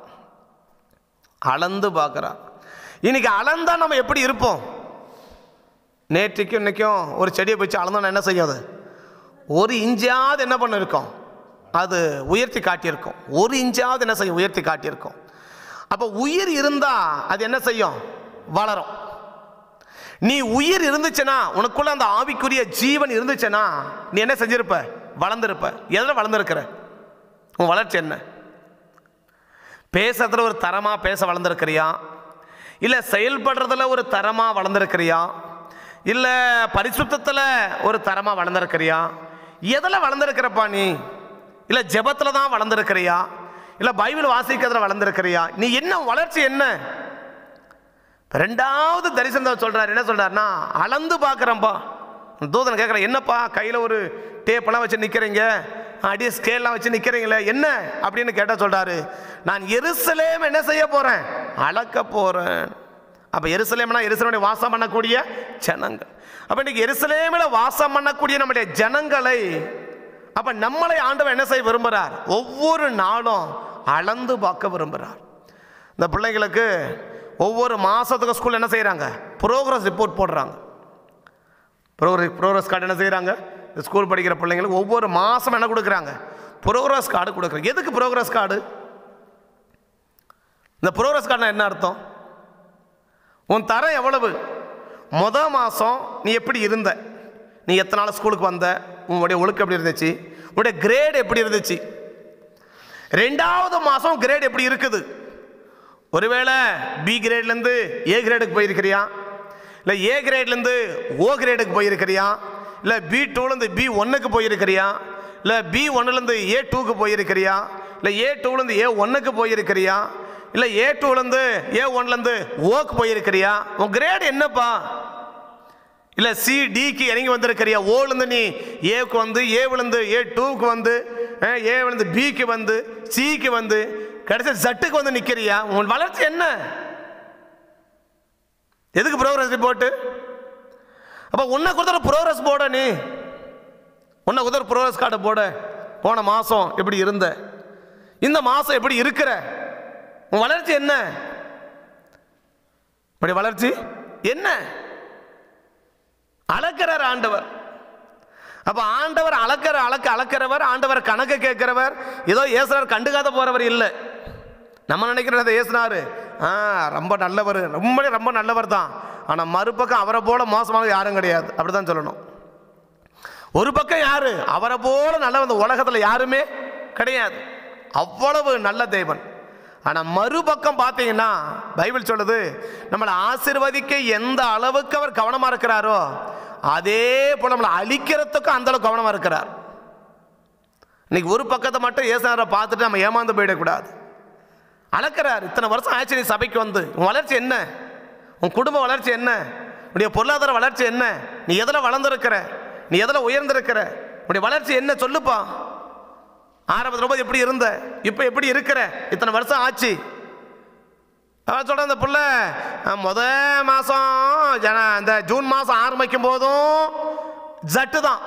[SPEAKER 1] அளந்து பார்க்குறார் இன்னைக்கு அளந்தா நம்ம எப்படி இருப்போம் நேற்றுக்கும் இன்னைக்கும் ஒரு செடியை வச்சு அளந்தோன்னா என்ன செய்யும் அது ஒரு இன்ச்சாவது என்ன பண்ண இருக்கும் அது உயர்த்தி காட்டியிருக்கும் ஒரு இன்ச்சாவது என்ன செய்யும் உயர்த்தி காட்டியிருக்கும் அப்போ உயிர் இருந்தால் அது என்ன செய்யும் வளரும் நீ உயிர் இருந்துச்சுன்னா உனக்குள்ள அந்த ஆவிக்குரிய ஜீவன் இருந்துச்சுன்னா நீ என்ன செஞ்சிருப்ப வளர்ந்துருப்ப எதில் வளர்ந்துருக்கிற உன் வளர்ச்சி என்ன பேசுறதுல ஒரு தரமாக பேச வளர்ந்துருக்கிறியா இல்லை செயல்படுறதுல ஒரு தரமாக வளர்ந்துருக்கிறியா இல்லை பரிசுத்தத்தில் ஒரு தரமாக வளர்ந்துருக்கிறியா எதில் வளர்ந்துருக்கிறப்பா நீ இல்லை ஜெபத்தில் தான் வளர்ந்துருக்கிறியா இல்லை பைபிள் வாசிக்கிறதுல வளர்ந்துருக்கிறியா நீ என்ன வளர்ச்சி என்ன ரெண்டாவது தரிசனம் சொல்றாரு என்ன சொல்றாருன்னா அளந்து பார்க்குறேன்ப்பா தூதன் கேட்குறேன் என்னப்பா கையில் ஒரு டேப்பெல்லாம் வச்சு நிற்கிறீங்க அடி ஸ்கேல்லாம் வச்சு நிற்கிறீங்களே என்ன அப்படின்னு கேட்டால் சொல்றாரு நான் எருசலேம் என்ன செய்ய போகிறேன் அளக்க போகிறேன் அப்போ எருசலேம்னா எருசலேமுடைய வாசம் பண்ணக்கூடிய ஜனங்கள் அப்போ இன்னைக்கு எருசலேமில் வாசம் பண்ணக்கூடிய நம்முடைய ஜனங்களை அப்போ நம்மளை ஆண்டவன் என்ன செய்ய விரும்புகிறார் ஒவ்வொரு நாளும் அளந்து பார்க்க விரும்புகிறார் இந்த பிள்ளைங்களுக்கு ஒவ்வொரு மாதத்துக்கு ஸ்கூல் என்ன செய்கிறாங்க ப்ரோக்ரஸ் ரிப்போர்ட் போடுறாங்க ப்ரோக்ரஸ் ப்ரோக்ரஸ் கார்டு என்ன செய்கிறாங்க இந்த ஸ்கூல் படிக்கிற பிள்ளைங்களுக்கு ஒவ்வொரு மாதம் என்ன கொடுக்குறாங்க ப்ரோக்ரஸ் கார்டு கொடுக்குறாங்க எதுக்கு ப்ரோக்ரஸ் கார்டு இந்த ப்ரோக்ரஸ் கார்டுனா என்ன அர்த்தம் உன் தரம் எவ்வளவு முத மாதம் நீ எப்படி இருந்த நீ எத்தனை நாள் ஸ்கூலுக்கு வந்த உன்னுடைய ஒழுக்கம் எப்படி இருந்துச்சு உன்னுடைய கிரேட் எப்படி இருந்துச்சு ரெண்டாவது மாதம் கிரேட் எப்படி இருக்குது ஒருவேளை பி கிரேட்லேருந்து ஏ கிரேடுக்கு போயிருக்கிறியா இல்லை ஏ கிரேட்லேருந்து ஓ கிரேடுக்கு போயிருக்கிறியா இல்லை பி டூலேருந்து பி ஒன்னுக்கு போயிருக்கிறியா இல்லை பி ஒன்னுலேருந்து ஏ டூக்கு போயிருக்கிறியா இல்லை ஏ டூலேருந்து ஏ ஒன்னுக்கு போயிருக்கிறியா இல்லை ஏ டூலேருந்து ஏ ஒன்லேருந்து ஓக்கு போயிருக்கிறியா உன் கிரேடு என்னப்பா இல்லை சி டிக்கு இறங்கி வந்திருக்கிறியா ஓலேருந்து நீ ஏக்கு வந்து ஏவிலேருந்து ஏ டூக்கு வந்து ஏவிலேருந்து பிக்கு வந்து சிக்கு வந்து கடைசி ஜட்டுக்கு வந்து நிற்கிறியா உன் வளர்ச்சி என்ன எதுக்கு ப்ரோக்ரஸ் ரிப்போர்ட்டு அப்போ உன்னை கொடுத்துற ப்ரோக்ரஸ் போட நீ உன்னை கொடுத்துற ப்ரோக்ரஸ் கார்டை போட போன மாதம் எப்படி இருந்த இந்த மாதம் எப்படி இருக்கிற உன் வளர்ச்சி என்ன இப்படி வளர்ச்சி என்ன அளக்கிறார் ஆண்டவர் அப்ப ஆண்டவர் அளக்கிற அளக்க அளக்கிறவர் ஆண்டவர் கணக்கு கேட்கிறவர் ஏதோ ஏசுனார் கண்டுக்காத போறவர் இல்லை நம்ம நினைக்கிறது ஏசுனாரு ஆ ரொம்ப நல்லவர் ரொம்ப ரொம்ப நல்லவர் தான் ஆனால் மறுபக்கம் அவரை போல மோசமானது யாரும் கிடையாது அப்படிதான் சொல்லணும் ஒரு பக்கம் யாரு அவரை போல நல்ல இந்த உலகத்தில் யாருமே கிடையாது அவ்வளவு நல்ல தேவன் ஆனால் மறுபக்கம் பார்த்தீங்கன்னா பைபிள் சொல்லுது நம்மளை ஆசிர்வதிக்க எந்த அளவுக்கு அவர் கவனமாக இருக்கிறாரோ அதே போல் நம்மளை அழிக்கிறதுக்கும் அந்த அளவுக்கு கவனமாக இருக்கிறார் இன்னைக்கு ஒரு பக்கத்தை மட்டும் ஏசாரை பார்த்துட்டு நம்ம ஏமாந்து போயிடக்கூடாது அளக்கிறார் இத்தனை வருஷம் ஆச்சு நீ சபைக்கு வந்து உன் வளர்ச்சி என்ன உன் குடும்ப வளர்ச்சி என்ன உன்னுடைய பொருளாதார வளர்ச்சி என்ன நீ எதில் வளர்ந்துருக்கிற நீ எதில் உயர்ந்திருக்கிற உன்னுடைய வளர்ச்சி என்ன சொல்லுப்பா ஆரம்பத்தில் ரொம்ப எப்படி இருந்த இப்போ எப்படி இருக்கிற இத்தனை வருஷம் ஆச்சு அவன் சொல்கிறேன் அந்த புள்ள அஹ், முத மாதம் ஜன இந்த ஜூன் மாதம் ஆரம்பிக்கும் போதும் ஜட்டு தான்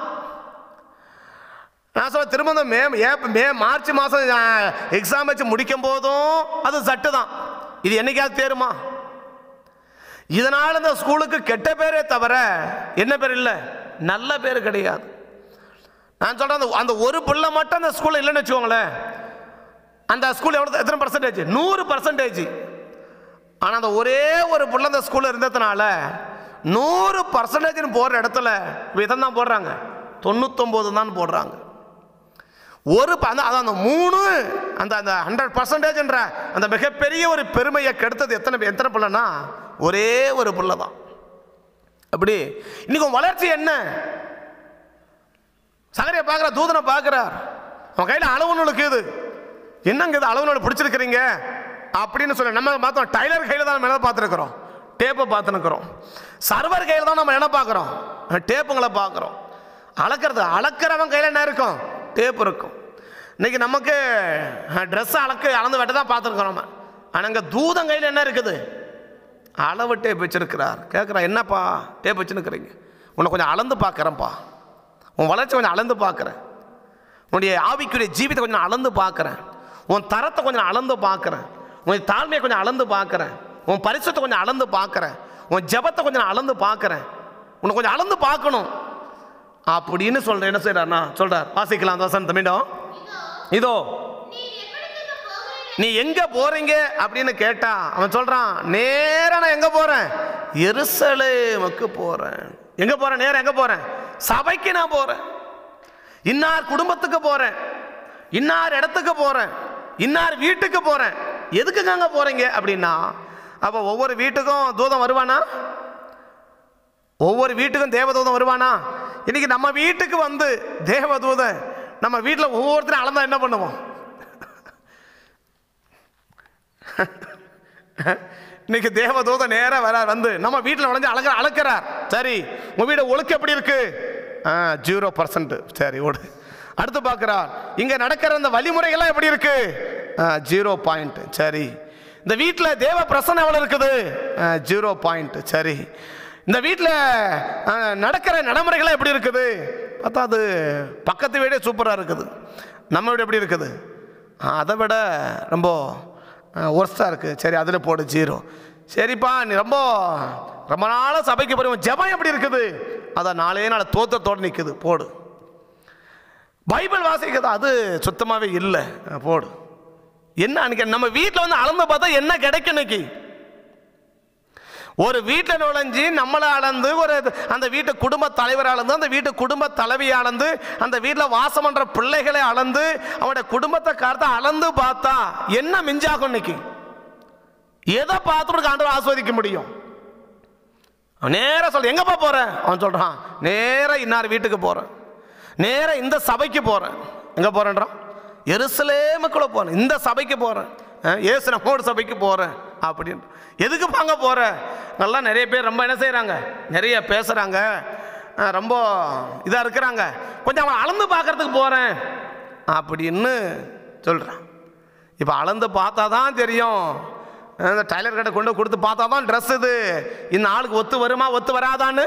[SPEAKER 1] நான் சொல்ல திரும்ப இந்த மே ஏப் மே மார்ச் மாதம் எக்ஸாம் வச்சு முடிக்கும் போதும் அது சட்டு தான் இது என்னைக்காவது தேருமா இதனால் இந்த ஸ்கூலுக்கு கெட்ட பேரே தவிர என்ன பேர் இல்லை நல்ல பேர் கிடையாது நான் சொல்கிறேன் அந்த அந்த ஒரு பிள்ளை மட்டும் அந்த ஸ்கூலில் இல்லைன்னு வச்சுக்கோங்களேன் அந்த ஸ்கூல் எவ்வளோ எத்தனை பர்சன்டேஜ் நூறு பர்சன்டேஜ் ஆனால் அந்த ஒரே ஒரு பிள்ளை அந்த ஸ்கூலில் இருந்ததுனால நூறு பர்சன்டேஜ்னு போடுற இடத்துல விதம் தான் போடுறாங்க தொண்ணூத்தொம்பது தான் போடுறாங்க ஒரு ப- அந்த அதான் அந்த மூணு அந்த அந்த ஹண்ட்ரட் பர்சன்டேஜ்ன்ற அந்த மிகப்பெரிய ஒரு பெருமையை கெடுத்தது எத்தனை பே- எத்தனை பிள்ளைனா ஒரே ஒரு பிள்ளை தான் அப்படி இன்னைக்கு உன் வளர்ச்சி என்ன சகரையை பார்க்குற தூதனை பார்க்குறார் அவன் கையில் அளவு நூல் இருக்குது என்னங்க இது அளவு நூல் பிடிச்சிருக்கிறீங்க அப்படின்னு சொல்லி நம்ம பார்த்தோம் டைலர் கையில் தான் நம்ம என்ன பார்த்துருக்குறோம் டேப்பை பார்த்துனுக்குறோம் சர்வர் கையில் தான் நம்ம என்ன பார்க்குறோம் டேப்புங்களை பார்க்குறோம் அளக்கிறது அளக்கிறவன் கையில் என்ன இருக்கும் டேப் இருக்கும் இன்னைக்கு நமக்கு ட்ரெஸ் அளக்கு அளந்து வெட்ட தான் பார்த்துருக்கோம் நம்ம ஆனால் இங்கே தூதன் கையில் என்ன இருக்குது அளவு டேப் வச்சிருக்கிறார் கேட்குறான் என்னப்பா டேப் வச்சுருக்கிறீங்க உன்னை கொஞ்சம் அளந்து பார்க்குறேன்ப்பா உன் வளர்ச்சி கொஞ்சம் அளந்து பார்க்குறேன் உன்னுடைய ஆவிக்குரிய ஜீவித்தை கொஞ்சம் நான் அளந்து பார்க்குறேன் உன் தரத்தை கொஞ்சம் அளந்து பார்க்குறேன் உன் தாழ்மையை கொஞ்சம் அளந்து பார்க்குறேன் உன் பரிசுத்தை கொஞ்சம் அளந்து பார்க்குறேன் உன் ஜெபத்தை கொஞ்சம் நான் அளந்து பார்க்குறேன் உன்னை கொஞ்சம் அளந்து பார்க்கணும் அப்படின்னு சொல்கிறேன் என்ன செய்கிறார்னா சொல்கிறார் வாசிக்கலாம் அந்த வசனம் மீண்டும் இதோ
[SPEAKER 2] நீர் எக்கடிக்கு
[SPEAKER 1] நீ எங்க
[SPEAKER 2] போகிறீர்கள்
[SPEAKER 1] போறீங்க அப்படின்னு கேட்டா அவன் சொல்றான் நேரா நான் எங்க போறேன் எருசலேமுக்கு போறேன் எங்க போறேன் நேரா எங்க போறேன் சபைக்கு நான் போறேன் இன்னார் குடும்பத்துக்கு போறேன் இன்னார் இடத்துக்கு போறேன் இன்னார் வீட்டுக்கு போறேன் எதுக்குங்க அங்க போறீங்க அப்படின்னா அப்ப ஒவ்வொரு வீட்டுக்கும் தூதம் வருவானா ஒவ்வொரு வீட்டுக்கும் தேவதூதன் வருவானா இன்னைக்கு நம்ம வீட்டுக்கு வந்து தேவதூதன் நம்ம வீட்டில் ஒவ்வொருத்தரும் அளந்தா என்ன பண்ணுவோம் இன்னைக்கு தேவதூத நேரா வரார் வந்து நம்ம வீட்டில் நுழைஞ்சு அழக அளக்கிறார் சரி உங்க வீடு ஒழுக்கம் எப்படி இருக்கு ஜீரோ பர்சன்ட் சரி ஓடு அடுத்து பார்க்கிறார் இங்க நடக்கிற அந்த வழிமுறைகள்லாம் எப்படி இருக்கு ஜீரோ பாயிண்ட் சரி இந்த வீட்டில் தேவ பிரசனம் எவ்வளோ இருக்குது ஜீரோ பாயிண்ட் சரி இந்த வீட்டில் நடக்கிற நடைமுறைகள்லாம் எப்படி இருக்குது பார்த்தா அது பக்கத்து வீடே சூப்பராக இருக்குது நம்ம வீடு எப்படி இருக்குது ஆ, அதை விட ரொம்ப ஒர்ஸ்டாக இருக்குது சரி அதில் போடு ஜீரோ சரிப்பா நீ ரொம்ப ரொம்ப நாளாக சபைக்கு போய் ஜெபம் எப்படி இருக்குது அதான் நாளே நாள் தோத்தத்தோடு நிற்குது போடு பைபிள் வாசிக்கிறது அது சுத்தமாகவே இல்லை ஆ, போடு என்ன அன்னைக்கு நம்ம வீட்டில் வந்து அளந்து பார்த்தா என்ன கிடைக்கும் இன்னைக்கு ஒரு வீட்டில் நுழைஞ்சு நம்மளை அளந்து ஒரு அந்த வீட்டு குடும்ப தலைவரை அளந்து அந்த வீட்டு குடும்ப தலைவியை அளந்து அந்த வீட்டில் வாசம் பண்ற பிள்ளைகளை அளந்து அவனுடைய குடும்பத்தை கார்த்த அளந்து பார்த்தா என்ன மிஞ்சாகும் இன்னைக்கு எதை பார்த்து ஆண்டவர் ஆஸ்வதிக்க முடியும் அவன் நேரா சொல்ற எங்கப்பா போறேன் அவன் சொல்றான் நேரா இன்னார் வீட்டுக்கு போறேன் நேரா இந்த சபைக்கு போறேன் எங்க போறேன்றான் எருசலேமுக்குள்ள போறேன் இந்த சபைக்கு போறேன் அஹ், இயேசு நம்மோட சபைக்கு போறேன் அப்படின்னு எதுக்கு பாங்க போற நல்லா நிறைய பேர் ரொம்ப என்ன செய்றாங்க நிறைய பேசுறாங்க அஹ், ரொம்ப இதா இருக்கிறாங்க கொஞ்சம் அவன் அளந்து பார்க்கறதுக்கு போறேன் அப்படின்னு சொல்றான் இப்போ அளந்து பார்த்தா தான் தெரியும் அந்த டைலர் கடை கொண்டு கொடுத்து பார்த்தா தான் ட்ரெஸ் இது இந்த ஆளுக்கு ஒத்து வருமா ஒத்து வராதான்னு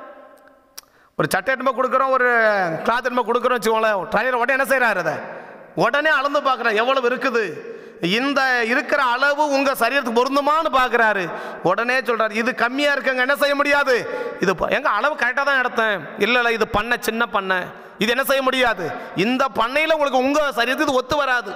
[SPEAKER 1] ஒரு சட்டை எடுத்து கொடுக்குறோம் ஒரு கிளாத் எடுத்து கொடுக்குறோம் வச்சுக்கோங்களேன் டைலர் உடனே என்ன செய்கிறாரு அதை உடனே அளந்து பார்க்குறேன் எவ்வளவு இருக்குது இந்த இருக்கிற அளவு உங்கள் சரீரத்துக்கு பொருந்துமான்னு பார்க்குறாரு உடனே சொல்கிறாரு இது கம்மியாக இருக்குங்க என்ன செய்ய முடியாது இது ப- எங்க அளவு கரெக்டாக தான் எடுத்தேன் இல்லை இல்லை இது பண்ண சின்ன பண்ணை இது என்ன செய்ய முடியாது இந்த பண்ணையில் உங்களுக்கு உங்கள் சரீரத்துக்கு இது ஒத்து வராது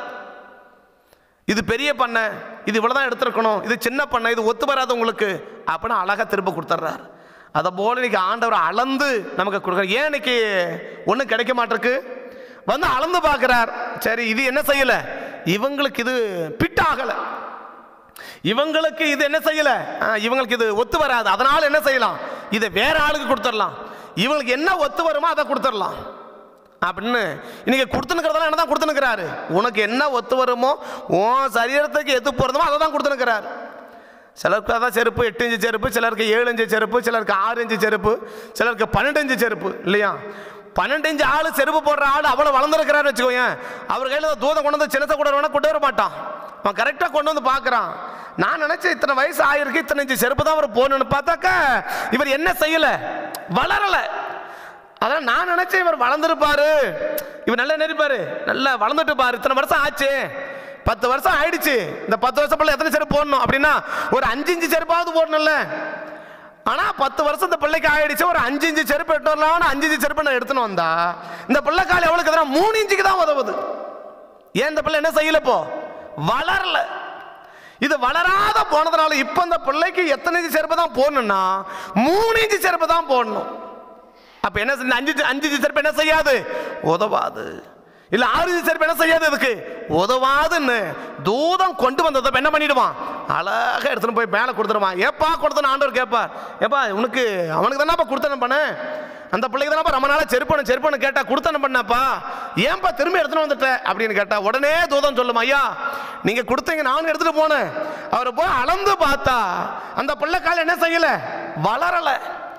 [SPEAKER 1] இது பெரிய பண்ணை இது இவ்வளோ தான் எடுத்திருக்கணும் இது சின்ன பண்ணை இது ஒத்து வராது உங்களுக்கு அப்படின்னு அழகாக திரும்ப கொடுத்துட்றாரு அதை போல இன்னைக்கு ஆண்டவர் அளந்து நமக்கு கொடுக்குறார் ஏன் இன்னைக்கு ஒன்றும் கிடைக்க மாட்டிருக்கு வந்து அளந்து பார்க்குறார் சரி இது என்ன செய்யலை இவங்களுக்கு இது பிட் ஆகலை இவங்களுக்கு இது என்ன செய்யல ஆ, இவங்களுக்கு இது ஒத்து வராது அதனால என்ன செய்யலாம் இதை வேற ஆளுக்கு கொடுத்துடலாம் இவங்களுக்கு என்ன ஒத்து வருமோ அதை கொடுத்துடலாம் அப்படின்னு இன்னைக்கு கொடுத்துனுக்கிறதெல்லாம் என்ன தான் கொடுத்துனுக்கிறாரு உனக்கு என்ன ஒத்து வருமோ உன் சரீரத்துக்கு எது போகிறதுமோ அதை தான் கொடுத்துனுக்கிறாரு சிலருக்கு அதான் செருப்பு எட்டு இன்ச்சு செருப்பு சிலருக்கு ஏழு இன்ச்சு செருப்பு சிலருக்கு ஆறு இன்ச்சு செருப்பு சிலருக்கு பன்னெண்டு இன்ச்சு செருப்பு இல்லையா பன்னெண்டு இன்ச்சு ஆள் செருப்பு போடுற ஆள் அவ்வளோ வளர்ந்துருக்கிறாரு வச்சுக்கோங்க அவர் கையில் தூதம் கொண்டு வந்து சின்னத்தை கூட வேணா கொண்டு வர மாட்டான் அவன் கரெக்டாக கொண்டு வந்து பார்க்குறான் நான் நினச்சேன் இத்தனை வயசு ஆயிருக்கு இத்தனை இன்ச்சு செருப்பு தான் அவர் போகணும்னு பார்த்தாக்கா இவர் என்ன செய்யலை வளரலை அதான் நான் நினைச்சேன் இவர் வளர்ந்துருப்பாரு இவர் நல்லா நெறிப்பாரு நல்லா வளர்ந்துட்டு பாரு இத்தனை வருஷம் ஆச்சு பத்து வருஷம் ஆயிடுச்சு இந்த பத்து வருஷம் பிள்ளை எத்தனை செருப்பு போடணும் அப்படின்னா ஒரு அஞ்சு இஞ்சு செருப்பாவது போடணும்ல ஆனா பத்து வருஷம் இந்த பிள்ளைக்கு ஆயிடுச்சு ஒரு அஞ்சு இஞ்சு செருப்பு எடுத்து வரலாம்னு அஞ்சு இஞ்சு செருப்பு நான் எடுத்துன்னு வந்தா இந்த பிள்ளை கால் எவ்வளவுக்கு எதிராக மூணு இன்ச்சுக்கு தான் உதவுது ஏன் இந்த பிள்ளை என்ன செய்யல இப்போ வளரல இது வளராத போனதுனால இப்போ இந்த பிள்ளைக்கு எத்தனை இன்ச்சு செருப்பு தான் போடணும்னா மூணு இன்ச்சு செருப்பு தான் போடணும் அப்ப என்ன செய்~ இந்த அஞ்சு அஞ்சு இன்ச்சு செருப்பு என்ன செய்யாது உதவாது இல்ல ஆறு இன்ச்சு செருப்பு என்ன செய்யாது இதுக்கு உதவாதுன்னு தூதம் கொண்டு வந்ததை அப்ப என்ன பண்ணிடுவான் அழகாக எடுத்துன்னு போய் மேலே கொடுத்துருவான் ஏப்பா கொடுத்தன ஆண்டவர் கேட்பார் ஏப்பா உனக்கு அவனுக்கு தானேப்பா கொடுத்தன பண்ண அந்த பிள்ளைக்கு தானப்பா ரொம்ப நாளாக செருப்பணும் செருப்பணும் கேட்டா கொடுத்தன பண்ணப்பா ஏன்பா திரும்பி எடுத்துன்னு வந்துட்ட அப்படின்னு கேட்டா உடனே தூதம் சொல்லுமா ஐயா நீங்க கொடுத்தீங்க நானும் எடுத்துட்டு போனேன் அவரை போய் அளந்து பார்த்தா அந்த பிள்ளை கால் என்ன செய்யல வளரலை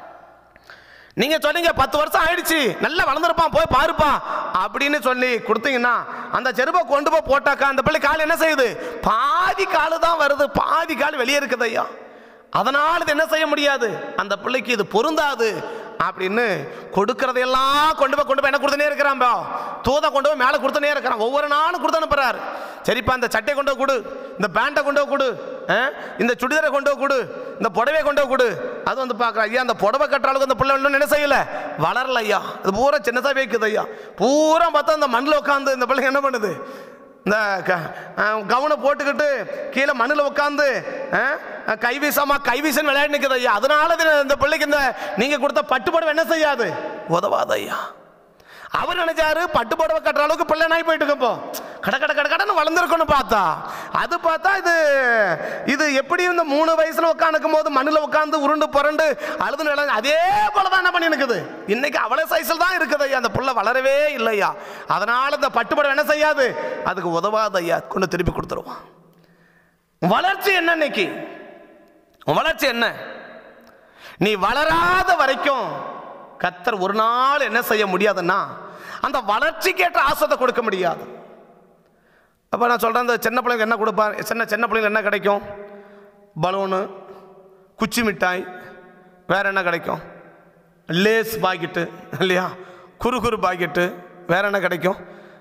[SPEAKER 1] நீங்க சொன்னீங்க பத்து வருஷம் ஆயிடுச்சு நல்லா வளர்ந்துருப்பான் போய் பாருப்பா அப்படின்னு சொல்லி கொடுத்தீங்கன்னா அந்த செருப்பை கொண்டு போய் போட்டாக்கா அந்த பிள்ளை கால் என்ன செய்யுது பாதி காலு தான் வருது பாதி கால் வெளியே இருக்குது ஐயா அதனால் இது என்ன செய்ய முடியாது அந்த பிள்ளைக்கு இது பொருந்தாது அப்படின்னு கொடுக்கறதையெல்லாம் கொண்டு போய் கொண்டு போய் என்ன கொடுத்துனே இருக்கிறான் பா தூதை கொண்டு போய் மேலே கொடுத்துனே இருக்கிறான் ஒவ்வொரு நாளும் கொடுத்து அனுப்புறாரு சரிப்பா இந்த சட்டையை கொண்டு போய் கொடு இந்த பேண்ட்டை கொண்டு போய் கொடு ஆ? இந்த சுடிதாரை கொண்டு போய் கொடு இந்த புடவையை கொண்டு போய் கொடு அது வந்து பார்க்குறேன் ஐயா அந்த புடவை கட்டுற அளவுக்கு அந்த பிள்ளை இன்னும் என்ன செய்யல வளரல ஐயா இது பூரா சின்னதாக வைக்குது ஐயா பூரா பார்த்தா அந்த மண்ணில் உட்காந்து இந்த பிள்ளைங்க என்ன பண்ணுது இந்த க- அஹ் கவுனை போட்டுக்கிட்டு கீழே மண்ணில் உட்காந்து கைவீசமா கைவீசன் விளையாடி நிற்குது ஐயா அதனால இது இந்த பிள்ளைக்கு இந்த நீங்கள் கொடுத்த பட்டு புடவை என்ன செய்யாது உதவாது ஐயா அவர் நினைச்சாரு பட்டு புடவை கட்டுற அளவுக்கு பிள்ளை நாய் போயிட்டு இருக்கப்போ கட கட கட கடன்னு வளர்ந்துருக்குன்னு பார்த்தா அது பார்த்தா இது இது எப்படி இந்த மூணு வயசுல உட்காந்துக்கும் போது மண்ணில் உட்காந்து உருண்டு புரண்டு அழுது நில அதே போல தான் என்ன பண்ணி இருக்குது இன்னைக்கு அவ்வளோ சைஸில் தான் இருக்குது ஐயா அந்த புள்ள வளரவே இல்லையா அதனால இந்த பட்டு புடவை என்ன செய்யாது அதுக்கு உதவாது ஐயா கொண்டு திருப்பி கொடுத்துருவான் வளர்ச்சி என்ன இன்னைக்கு உன் வளர்ச்சி என்ன நீ வளராத வரைக்கும் கத்தர் ஒரு நாள் என்ன செய்ய முடியாதுன்னா அந்த வளர்ச்சிக்கேற்ற ஆசத்தை கொடுக்க முடியாது அப்போ நான் சொல்கிறேன் இந்த சின்ன பிள்ளைங்க என்ன கொடுப்பார் சின்ன சின்ன பிள்ளைங்க என்ன கிடைக்கும் பலூனு குச்சி மிட்டாய் வேற என்ன கிடைக்கும் லேஸ் பாக்கெட்டு இல்லையா குறுகுறு பாக்கெட்டு வேற என்ன கிடைக்கும்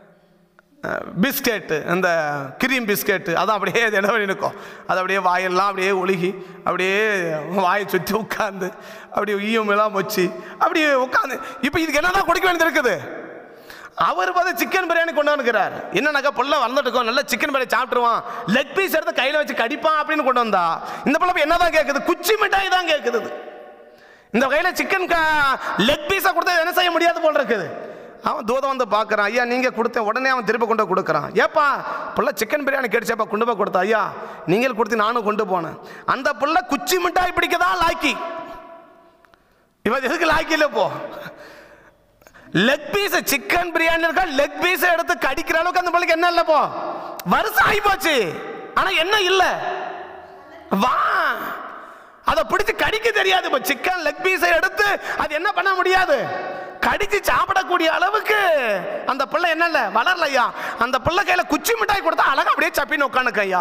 [SPEAKER 1] பிஸ்கெட்டு இந்த கிரீம் பிஸ்கெட்டு அதான் அப்படியே அது என்ன பண்ணி நிற்கும் அது அப்படியே வாயெல்லாம் அப்படியே ஒழுகி அப்படியே வாயை சுற்றி உட்காந்து அப்படியே ஈயம் எல்லாம் வச்சு அப்படியே உட்காந்து இப்போ இதுக்கு என்னதான் கொடுக்க வேண்டியது இருக்குது அவர் பார்த்து சிக்கன் பிரியாணி கொண்டு வந்துக்கிறார் என்னன்னாக்கா புள்ள வளர்ந்துட்டுக்கோ நல்ல சிக்கன் பிரியாணி சாப்பிட்டுருவான் லெக் பீஸ் எடுத்து கையில் வச்சு கடிப்பான் அப்படின்னு கொண்டு வந்தா இந்த பிள்ளை போய் என்னதான் கேட்குது குச்சி மிட்டாய் தான் கேட்குது இது. இந்த கையில் சிக்கன் லெக் பீஸை கொடுத்தா என்ன செய்ய முடியாது போல் இருக்குது அவன் தூதம் வந்து பார்க்குறான் ஐயா நீங்கள் கொடுத்த உடனே அவன் திரும்ப கொண்டு போய் கொடுக்குறான் ஏப்பா புள்ள சிக்கன் பிரியாணி கிடைச்சப்பா கொண்டு போய் கொடுத்தா ஐயா நீங்கள் கொடுத்து நானும் கொண்டு போனேன் அந்த புள்ள குச்சி மிட்டாய் பிடிக்க தான் லாக்கி இவன் எதுக்கு லாக்கி இல்லை போ லெக் பீஸ் சிக்கன் பிரியாணி இருக்கா லெக் பீஸ் எடுத்து கடிக்கிற அளவுக்கு அந்த பிள்ளைக்கு என்ன இல்லை போ வருஷம் ஆகி போச்சு ஆனா என்ன இல்லை வா அதை பிடிச்சு கடிக்க தெரியாது இப்போ சிக்கன் லெக் பீஸை எடுத்து அது என்ன பண்ண முடியாது கடிச்சு சாப்பிடக்கூடிய அளவுக்கு அந்த பிள்ளை என்ன இல்லை வளரலையா அந்த பிள்ளை கையில குச்சி மிட்டாய் கொடுத்தா அழகா அப்படியே சப்பின்னு உட்காந்துக்கையா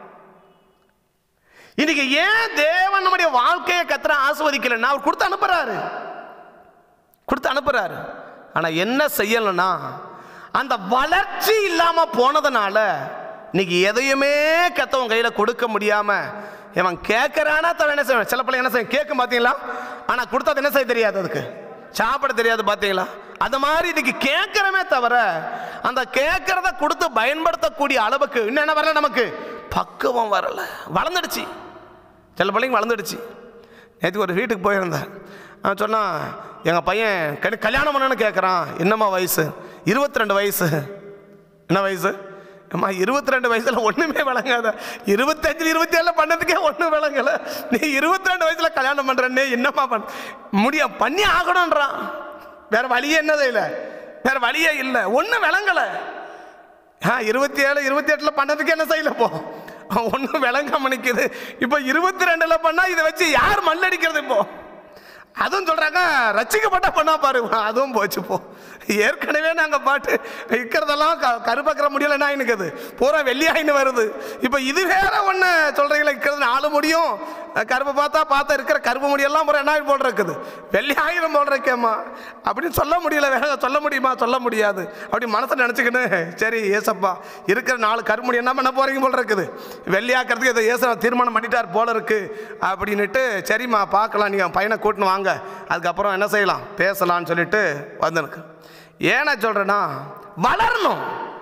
[SPEAKER 1] இன்னைக்கு ஏன் தேவன் நம்முடைய வாழ்க்கையை கத்திர ஆஸ்வதிக்கலைன்னா அவர் கொடுத்து அனுப்புறாரு கொடுத்து அனுப்புறாரு ஆனா என்ன செய்யலைன்னா அந்த வளர்ச்சி இல்லாம போனதுனால இன்னைக்கு எதையுமே கத்தவன் கையில கொடுக்க முடியாம இவன் கேட்கறானா தவிர என்ன செய்வான் சில பிள்ளை என்ன செய்யும் கேட்கும் பார்த்தீங்களா ஆனா கொடுத்தது என்ன செய்ய தெரியாது அதுக்கு சாப்பிட தெரியாது பார்த்தீங்களா அந்த மாதிரி இன்னைக்கு கேட்கிறமே தவிர அந்த கேட்கறத கொடுத்து பயன்படுத்தக்கூடிய அளவுக்கு இன்னும் என்ன வரல நமக்கு பக்குவம் வரல வளர்ந்துடுச்சு சில பிள்ளைங்க வளர்ந்துடுச்சு நேற்று ஒரு வீட்டுக்கு போயிருந்தேன் அவன் சொன்னான் எங்கள் பையன் கல் கல்யாணம் பண்ணணும்னு கேட்குறான் என்னம்மா வயசு இருபத்தி ரெண்டு வயசு என்ன வயசு அம்மா இருபத்தி ரெண்டு வயசுல ஒன்றுமே விளங்காத இருபத்தஞ்சு இருபத்தி ஏழில் பண்ணதுக்கே ஒன்றும் விளங்கலை நீ இருபத்தி ரெண்டு வயசுல கல்யாணம் பண்ணுறேன்னே என்னம்மா பண்ண முடிய பண்ணி ஆகணுன்றான் வேற வழியே என்னது இல்லை வேற வழியே இல்லை ஒன்றும் விளங்கலை ஆ இருபத்தி ஏழு இருபத்தி எட்டில் பண்ணதுக்கு என்ன செய்யல போ ஒன்றும் விளங்காம நிற்குது இப்போ இருபத்தி ரெண்டில் பண்ணால் இதை வச்சு யார் மண்ணடிக்கிறது இப்போ அதுவும் சொல்கிறாங்க ரசிக்கப்பட்ட பண்ணா பாரு அதுவும் போச்சு போ ஏற்கனவே நாங்கள் பாட்டு இருக்கிறதெல்லாம் க கருப்பாக்கிற முடியலன்னா எனக்கு பூரா வெள்ளியாயின்னு வருது இப்போ இது வேற ஒன்று சொல்கிறீங்களா இருக்கிறது நாலு முடியும் கருப்பை பார்த்தா பார்த்தா இருக்கிற கருப்பு முடியெல்லாம் பூரா என்ன போல் இருக்குது வெள்ளியாயிரம் போல் இருக்கேம்மா அப்படின்னு சொல்ல முடியல வேற சொல்ல முடியுமா சொல்ல முடியாது அப்படி மனசை நினச்சிக்கின்னு சரி ஏசப்பா இருக்கிற நாலு கருமுடி என்ன பண்ண போறீங்க போல் இருக்குது வெள்ளியாக்கிறதுக்கு இதை ஏச தீர்மானம் பண்ணிட்டார் போல இருக்கு அப்படின்னுட்டு சரிம்மா பார்க்கலாம் நீங்கள் பையனை கூட்டின்னு வாங்க அதுக்கப்புறம் என்ன செய்யலாம் பேசலாம்னு சொல்லிட்டு வந்தனுக்கு ஏன்னா சொல்கிறேன்னா வளரணும்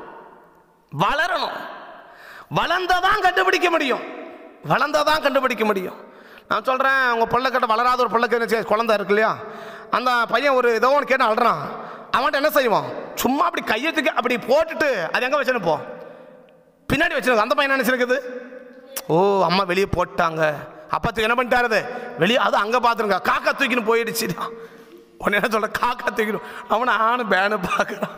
[SPEAKER 1] வளரணும் வளர்ந்தாதான் கண்டுபிடிக்க முடியும் வளர்ந்தாதான் கண்டுபிடிக்க முடியும் நான் சொல்கிறேன் உங்கள் பிள்ளைக்கிட்ட வளராத ஒரு பிள்ளைக்கு என்ன செய்ய- குழந்தை இருக்கு இல்லையா அந்த பையன் ஒரு ஏதோ ஒன்று கேட்டு அழுறான் அவன்கிட்ட என்ன செய்வான் சும்மா அப்படி கையத்துக்கு அப்படி போட்டுட்டு அது எங்கே வச்சுன்னு போ பின்னாடி வச்சிருக்கு அந்த பையன் என்ன நினைச்சிருக்குது ஓ அம்மா வெளியே போட்டாங்க அப்பா தூக்கி என்ன பண்ணிட்டாரு அது? வெளியே அது அங்கே பார்த்துருங்க காக்கா தூக்கின்னு போயிடுச்சு உடனே என்ன சொல்ற காக்கா தூக்கிடும் அவனை ஆணு பேனு பார்க்குறான்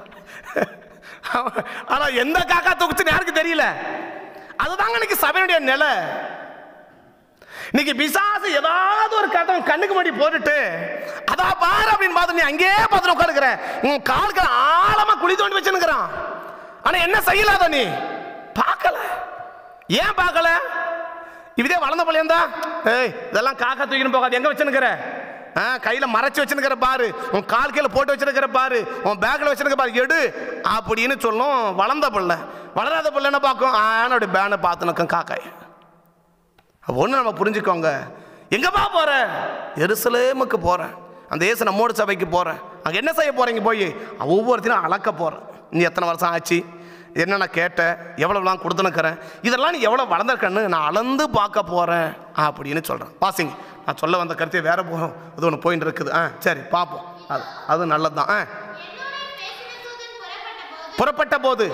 [SPEAKER 1] ஆனால் எந்த காக்கா தூக்குச்சுன்னு யாருக்கு தெரியல அதுதாங்க இன்னைக்கு சபையினுடைய நிலை இன்னைக்கு பிசாசு ஏதாவது ஒரு கட்டம் கண்ணுக்கு முன்னாடி போட்டுட்டு அதா பாரு அப்படின்னு பார்த்து நீ அங்கேயே பார்த்து உட்காருக்கிற உன் கால்கள் ஆழமா குழி தோண்டி வச்சுன்னுக்கிறான் ஆனா என்ன செய்யலாத நீ பார்க்கல ஏன் பார்க்கல இதே வளர்ந்த பிள்ளையந்தா ஏய் இதெல்லாம் காக்கா தூக்கின்னு போகாது எங்க வச்சுன்னுக்கிற ஆ கையில மறைச்சு வச்சுருக்கிற பாரு உன் கால் கீழே போட்டு வச்சிருக்கிற பாரு உன் பேக்ல வச்சிருக்க பாரு எடு அப்படின்னு சொல்லும் வளர்ந்த பிள்ளை வளராத பிள்ளை என்ன பார்க்கும் ஆனோட பேனை பார்த்து நிற்கும் காக்காய் ஒன்று நம்ம புரிஞ்சுக்கோங்க எங்கப்பா போற எருசலேமுக்கு போகிறேன் அந்த இயேசு நம்மோடு சபைக்கு போகிறேன் அங்கே என்ன செய்ய போகிறீங்க போய் ஒவ்வொருத்தையும் அளக்க போகிறேன் நீ எத்தனை வருஷம் ஆச்சு என்னென்ன கேட்ட எவ்வளோலாம் கொடுத்துனுக்கிறேன் இதெல்லாம் நீ எவ்வளோ வளர்ந்துருக்கன்னு நான் அளந்து பார்க்க போகிறேன் அப்படின்னு சொல்கிறேன் பாசிங்க நான் சொல்ல வந்த கருத்தை வேற போகும் அது ஒன்று போயின்னு இருக்குது ஆ சரி பார்ப்போம் அது அது நல்லது தான் ஆ
[SPEAKER 2] என்னுடன் பேசின தூதன் புறப்பட்ட போது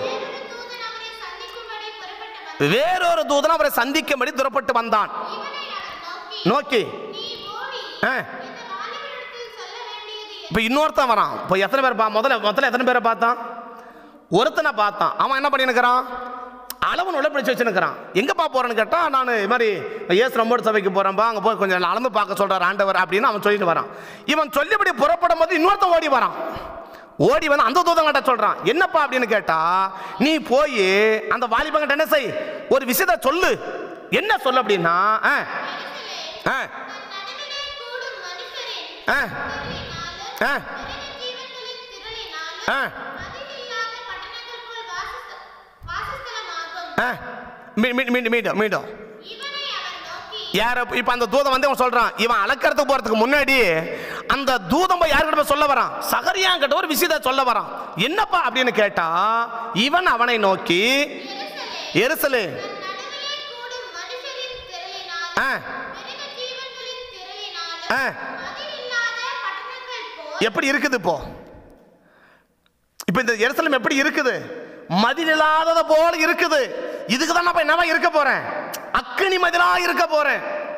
[SPEAKER 1] வேறொரு தூதன் அவரை சந்திக்கும்படி புறப்பட்டு வந்தான். வேறொரு தூதன் அவரை சந்திக்கும்படி துறப்பட்டு வந்தான்
[SPEAKER 2] இவனை அவர் நோக்கி
[SPEAKER 1] நோக்கி
[SPEAKER 2] நீ ஓடி
[SPEAKER 1] ஆ
[SPEAKER 2] இந்த வாலிபனிடத்தில் சொல்ல வேண்டியது
[SPEAKER 1] இப்போ இன்னொருத்தன் வரான் இப்போ எத்தனை பேர் பா முதல்ல முதல்ல எத்தனை பேரை பார்த்தான் ஒருத்தனை பார்த்தான் அவன் என்ன பண்ணினுக்கிறான் அளவு நுழை பிடிச்சி வச்சுருக்கிறான் எங்கேப்பா போகிறேன்னு கேட்டால் நான் இது மாதிரி ஏசு நம்மோடு சபைக்கு போகிறேன்ப்பா அங்கே போய் கொஞ்சம் அளந்து பார்க்க சொல்கிறார் ஆண்டவர் அப்படின்னு அவன் சொல்லிட்டு வரான் இவன் சொல்லிபடி புறப்படும் போது இன்னொருத்தன் ஓடி வரான் ஓடி வந்து அந்த தூதங்கிட்ட சொல்கிறான் என்னப்பா அப்படின்னு கேட்டா நீ போய் அந்த வாலிபங்கிட்ட என்ன செய் ஒரு விஷயத்த சொல்லு என்ன சொல்லு அப்படின்னா ஆ ஆ
[SPEAKER 2] நடுவிலே கூடும் மனுஷரின்
[SPEAKER 1] ஆ
[SPEAKER 2] திரளினாலும்
[SPEAKER 1] ஆ
[SPEAKER 2] மிருக ஜீவன்களின் திரளினாலும்
[SPEAKER 1] ஆ
[SPEAKER 2] மதிலில்லாத பட்டணத்திற்குள் வாசஸ்த- வாசஸ்தலமாகும்
[SPEAKER 1] ஆ மீ- மீ- மீண்டும் மீண்டும் மீண்டும்
[SPEAKER 2] இவனை அவர் நோக்கி
[SPEAKER 1] யார இப்ப அந்த தூதன் வந்து அவன் சொல்றான் இவன் அளக்கறதுக்கு போறதுக்கு முன்னாடி அந்த தூதன் போய் யார்கிட்ட போய் சொல்ல வரான் சகரியான் கிட்ட ஒரு விஷயத்தை சொல்ல வரான் என்னப்பா அப்படின்னு கேட்டா இவன் அவனை நோக்கி எருசலே
[SPEAKER 2] நடுவிலே கூடும் மனுஷரின் திரளினாலும்
[SPEAKER 1] ஆ
[SPEAKER 2] மிருக ஜீவன்களின் திரளினாலும்
[SPEAKER 1] ஆ
[SPEAKER 2] மதிலில்லாத பட்டணங்கள் போல்
[SPEAKER 1] எப்படி இருக்குது இப்போ இப்போ இந்த எருசலேம் எப்படி இருக்குது மதிலில்லாதத போல இருக்குது இதுக்கு தான் நான் என்னவா இருக்க போறேன் அக்கினி மதிலா இருக்க போறேன்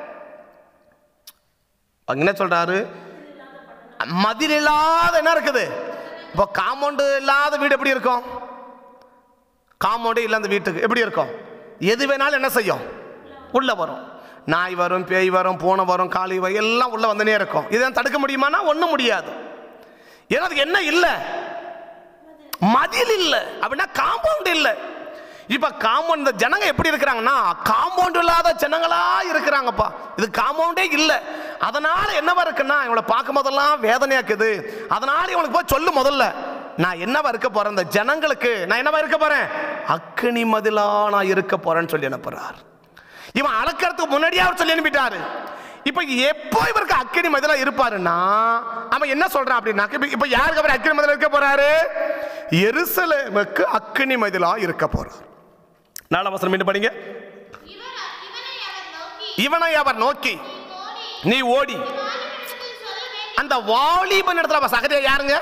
[SPEAKER 1] அங்க என்ன சொல்றாரு மதில் இல்லாத என்ன இருக்குது இப்போ காம்பவுண்டு இல்லாத வீடு எப்படி இருக்கும் காம்பவுண்டே இல்லாத வீட்டுக்கு எப்படி இருக்கும் எது வேணாலும் என்ன செய்யும் உள்ள வரும் நாய் வரும் பேய் வரும் பூனை வரும் காளி வரும் எல்லாம் உள்ள வந்துனே இருக்கும் இதை தடுக்க முடியுமானா ஒன்றும் முடியாது ஏன்னா அதுக்கு என்ன இல்லை மதில் இல்லை அப்படின்னா காம்பவுண்ட் இல்லை இப்ப காம்பவுண்ட் இந்த ஜனங்க எப்படி இருக்கிறாங்கன்னா காம்பவுண்ட் இல்லாத ஜனங்களா இருக்கிறாங்கப்பா இது காம்பவுண்டே இல்லை அதனால என்னவா இருக்குன்னா இவங்களை பார்க்கும் போதெல்லாம் வேதனையா இருக்குது அதனால இவனுக்கு போய் சொல்லு முதல்ல நான் என்னவா இருக்க போறேன் இந்த ஜனங்களுக்கு நான் என்னவா இருக்க போறேன் அக்கினி மதிலா நான் இருக்க போறேன்னு சொல்லி அனுப்புறார் இவன் அளக்கிறதுக்கு முன்னாடியே அவர் சொல்லி அனுப்பிட்டாரு இப்போ எப்போ இவருக்கு அக்கினி மதிலா இருப்பாருன்னா அவன் என்ன சொல்றான் அப்படின்னாக்க இப்ப- இப்ப யாருக்கு அவர் அக்கினி மதிலா இருக்க போறாரு எருசலேமுக்கு அக்கினி மதிலா இருக்க போறார் நாலாம் வசனம் மீண்டும் படிங்க
[SPEAKER 2] இவர் இவனை அவர் நோக்கி
[SPEAKER 1] இவனை அவர் நோக்கி
[SPEAKER 2] ஓடி
[SPEAKER 1] நீ ஓடி
[SPEAKER 2] வாலிபனிடத்தில் சொல்ல வேண்டிய
[SPEAKER 1] அந்த வாலிபன் இடத்துல அப்ப சகரியா யாருங்க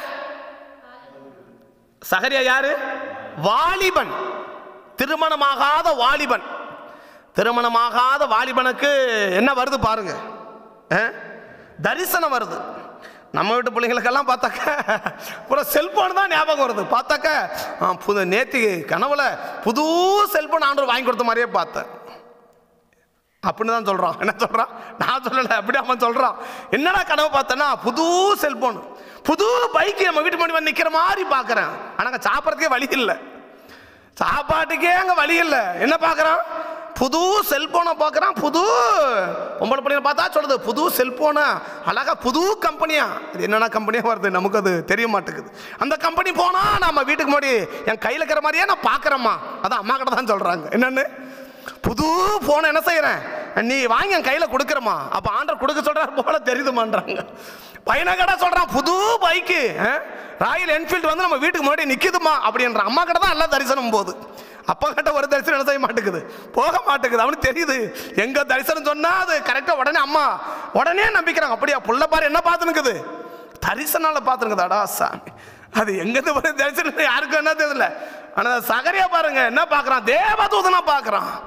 [SPEAKER 1] சகரியா யாரு வாலிபன் திருமணமாகாத வாலிபன் திருமணமாகாத வாலிபனுக்கு என்ன வருது பாருங்க ஆ? தரிசனம் வருது நம்ம வீட்டு பிள்ளைங்களுக்கெல்லாம் பார்த்தாக்க பூரா செல்போன் தான் ஞாபகம் வருது பார்த்தாக்க ஆ, புது நேத்தி கனவுல புது செல்போன் ஆண்டவர் வாங்கி கொடுத்த மாதிரியே பார்த்தேன் அப்படின்னு தான் சொல்கிறான் என்ன சொல்கிறான் நான் சொல்லலை அப்படி அவன் சொல்கிறான் என்னடா கனவு பார்த்தேன்னா புது செல்போன் புது பைக்கு நம்ம வீட்டு முன்னாடி வந்து நிற்கிற மாதிரி பார்க்குறேன் ஆனால் சாப்பிட்றதுக்கே வழி இல்லை சாப்பாட்டுக்கே அங்கே வழி இல்லை என்ன பார்க்குறான் புது செல்போனை பார்க்குறான் புது பொம்பளை பிள்ளைங்க பார்த்தா சொல்லுது புது செல்போனை அழகா புது கம்பெனியா இது என்னென்ன கம்பெனியாக வருது நமக்கு அது தெரிய மாட்டேங்குது அந்த கம்பெனி போனால் நம்ம வீட்டுக்கு முன்னாடி என் கையில் இருக்கிற மாதிரியே நான் பார்க்குறேம்மா அதான் அம்மா கிட்ட தான் சொல்கிறாங்க என்னென்னு புது போனை என்ன செய்கிறேன் நீ வாங்கி என் கையில் கொடுக்குறமா அப்போ ஆண்டர் கொடுக்க சொல்கிறார் போல தெரியுதுமான்றாங்க பையனை கடை சொல்கிறான் புது பைக்கு ராயல் என்ஃபீல்டு வந்து நம்ம வீட்டுக்கு முன்னாடி நிற்கிதுமா அப்படின்ற அம்மா கிட்ட தான் எல்லாம் தரிசனம் போகுது அப்பா கிட்ட ஒரு தரிசனம் என்ன செய்ய மாட்டேங்குது போக மாட்டேங்குது அவனுக்கு தெரியுது எங்க தரிசனம் சொன்னா அது கரெக்டாக உடனே அம்மா உடனே நம்பிக்கிறாங்க அப்படியா புள்ள பாரு என்ன பார்த்துனுக்குது தரிசனால பார்த்துருக்குதாடா சாமி அது எங்கேருந்து வர தரிசனம் யாருக்கும் என்ன தெரியல ஆனால் சகரியா பாருங்க என்ன பார்க்குறான் தேவதூதனா பார்க்குறான்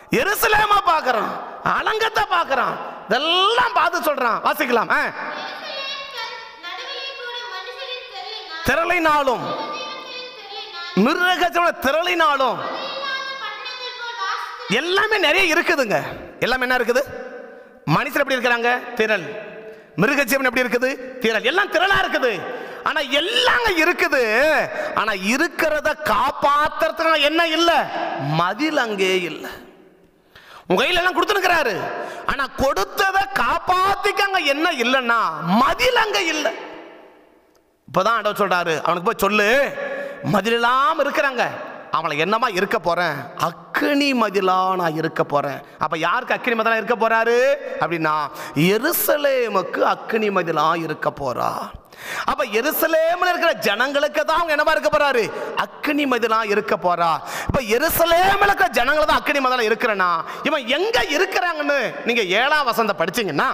[SPEAKER 1] எருசலேமா பார்க்கறான் அலங்கத்தை பார்க்கறான் இதெல்லாம் பார்த்து சொல்றான் வாசிக்கலாம் ஆ.
[SPEAKER 2] எருசலேம் தன் நடுவிலே கூட மனுஷரின் திரளினால்,
[SPEAKER 1] திரளினாலும்
[SPEAKER 2] தெய்வத்தின் திரளினால்,
[SPEAKER 1] மிருகஜன திரளினாலும்
[SPEAKER 2] இல்லாத பட்டணங்கள் போல் வாசித்து
[SPEAKER 1] எல்லாமே நிறைய இருக்குதுங்க எல்லாமே என்ன இருக்குது மனுஷர் எப்படி இருக்கிறாங்க திரள் மிருகஜீவன் எப்படி இருக்குது திரள் எல்லாம் திரளா இருக்குது ஆனா எல்லாம் அங்க இருக்குது ஆனா இருக்கிறத காப்பாத்துறதுக்கு என்ன இல்ல மதில் அங்கே இல்லை உங்க கையில எல்லாம் கொடுத்துருக்கிறாரு ஆனா கொடுத்ததை காப்பாத்திக்க அங்க என்ன இல்லைன்னா மதில் அங்க இல்லை இப்போதான் ஆண்டவர் சொல்றாரு அவனுக்கு போய் சொல்லு மதில் இல்லாம இருக்கிறாங்க அவளை என்னமா இருக்க போறேன் அக்கினி மதிலா நான் இருக்க போறேன் அப்ப யாருக்கு அக்கினி மதிலா இருக்க போறாரு அப்படின்னா எருசலேமுக்கு அக்கினி மதிலா இருக்க போறா அப்ப எருசலேம்ல இருக்கிற ஜனங்களுக்கு தான் அவங்க என்னவா இருக்க போறாரு அக்கினி மதிலா இருக்க போறா இப்ப எருசலேம்ல இருக்கிற ஜனங்களை தான் அக்கினி மதிலா இருக்கிறனா இவன் எங்க இருக்கிறாங்கன்னு நீங்க ஏழாம் வசந்த படிச்சீங்கன்னா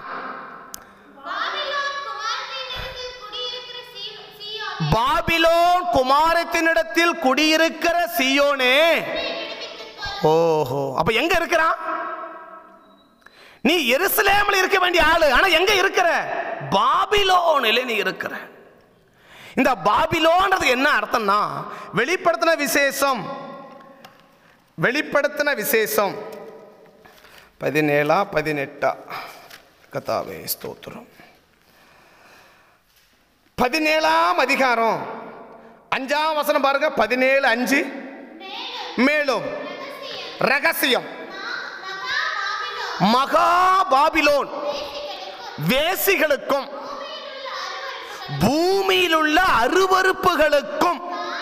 [SPEAKER 2] பாபிலோன் குமாரத்தினிடத்தில் குடியிருக்கிற
[SPEAKER 1] பாபிலோன் குமாரத்தினிடத்தில் குடியிருக்கிற
[SPEAKER 2] சீயோனே,
[SPEAKER 1] சியோனே
[SPEAKER 2] விடுவித்துக் கொள்.
[SPEAKER 1] ஓஹோ அப்ப எங்க இருக்கிறான் நீ எருசலேம்ல இருக்க வேண்டிய ஆளு ஆனா எங்க இருக்கிற பாபிலோனில நீ இருக்கிற இந்த பாபிலோன்றது என்ன அர்த்தம்னா வெளிப்படுத்தின விசேஷம் வெளிப்படுத்தின விசேஷம் பதினேழா பதினெட்டா கதாவே ஸ்தோத்திரம் பதினேழாம் அதிகாரம் அஞ்சாம் வசனம் பாருங்க பதினேழு அஞ்சு மேலும் ரகசியம் மகா பாபிலோன் வேசிகளுக்கும் பூமியில் உள்ள அருவருப்புகளுக்கும்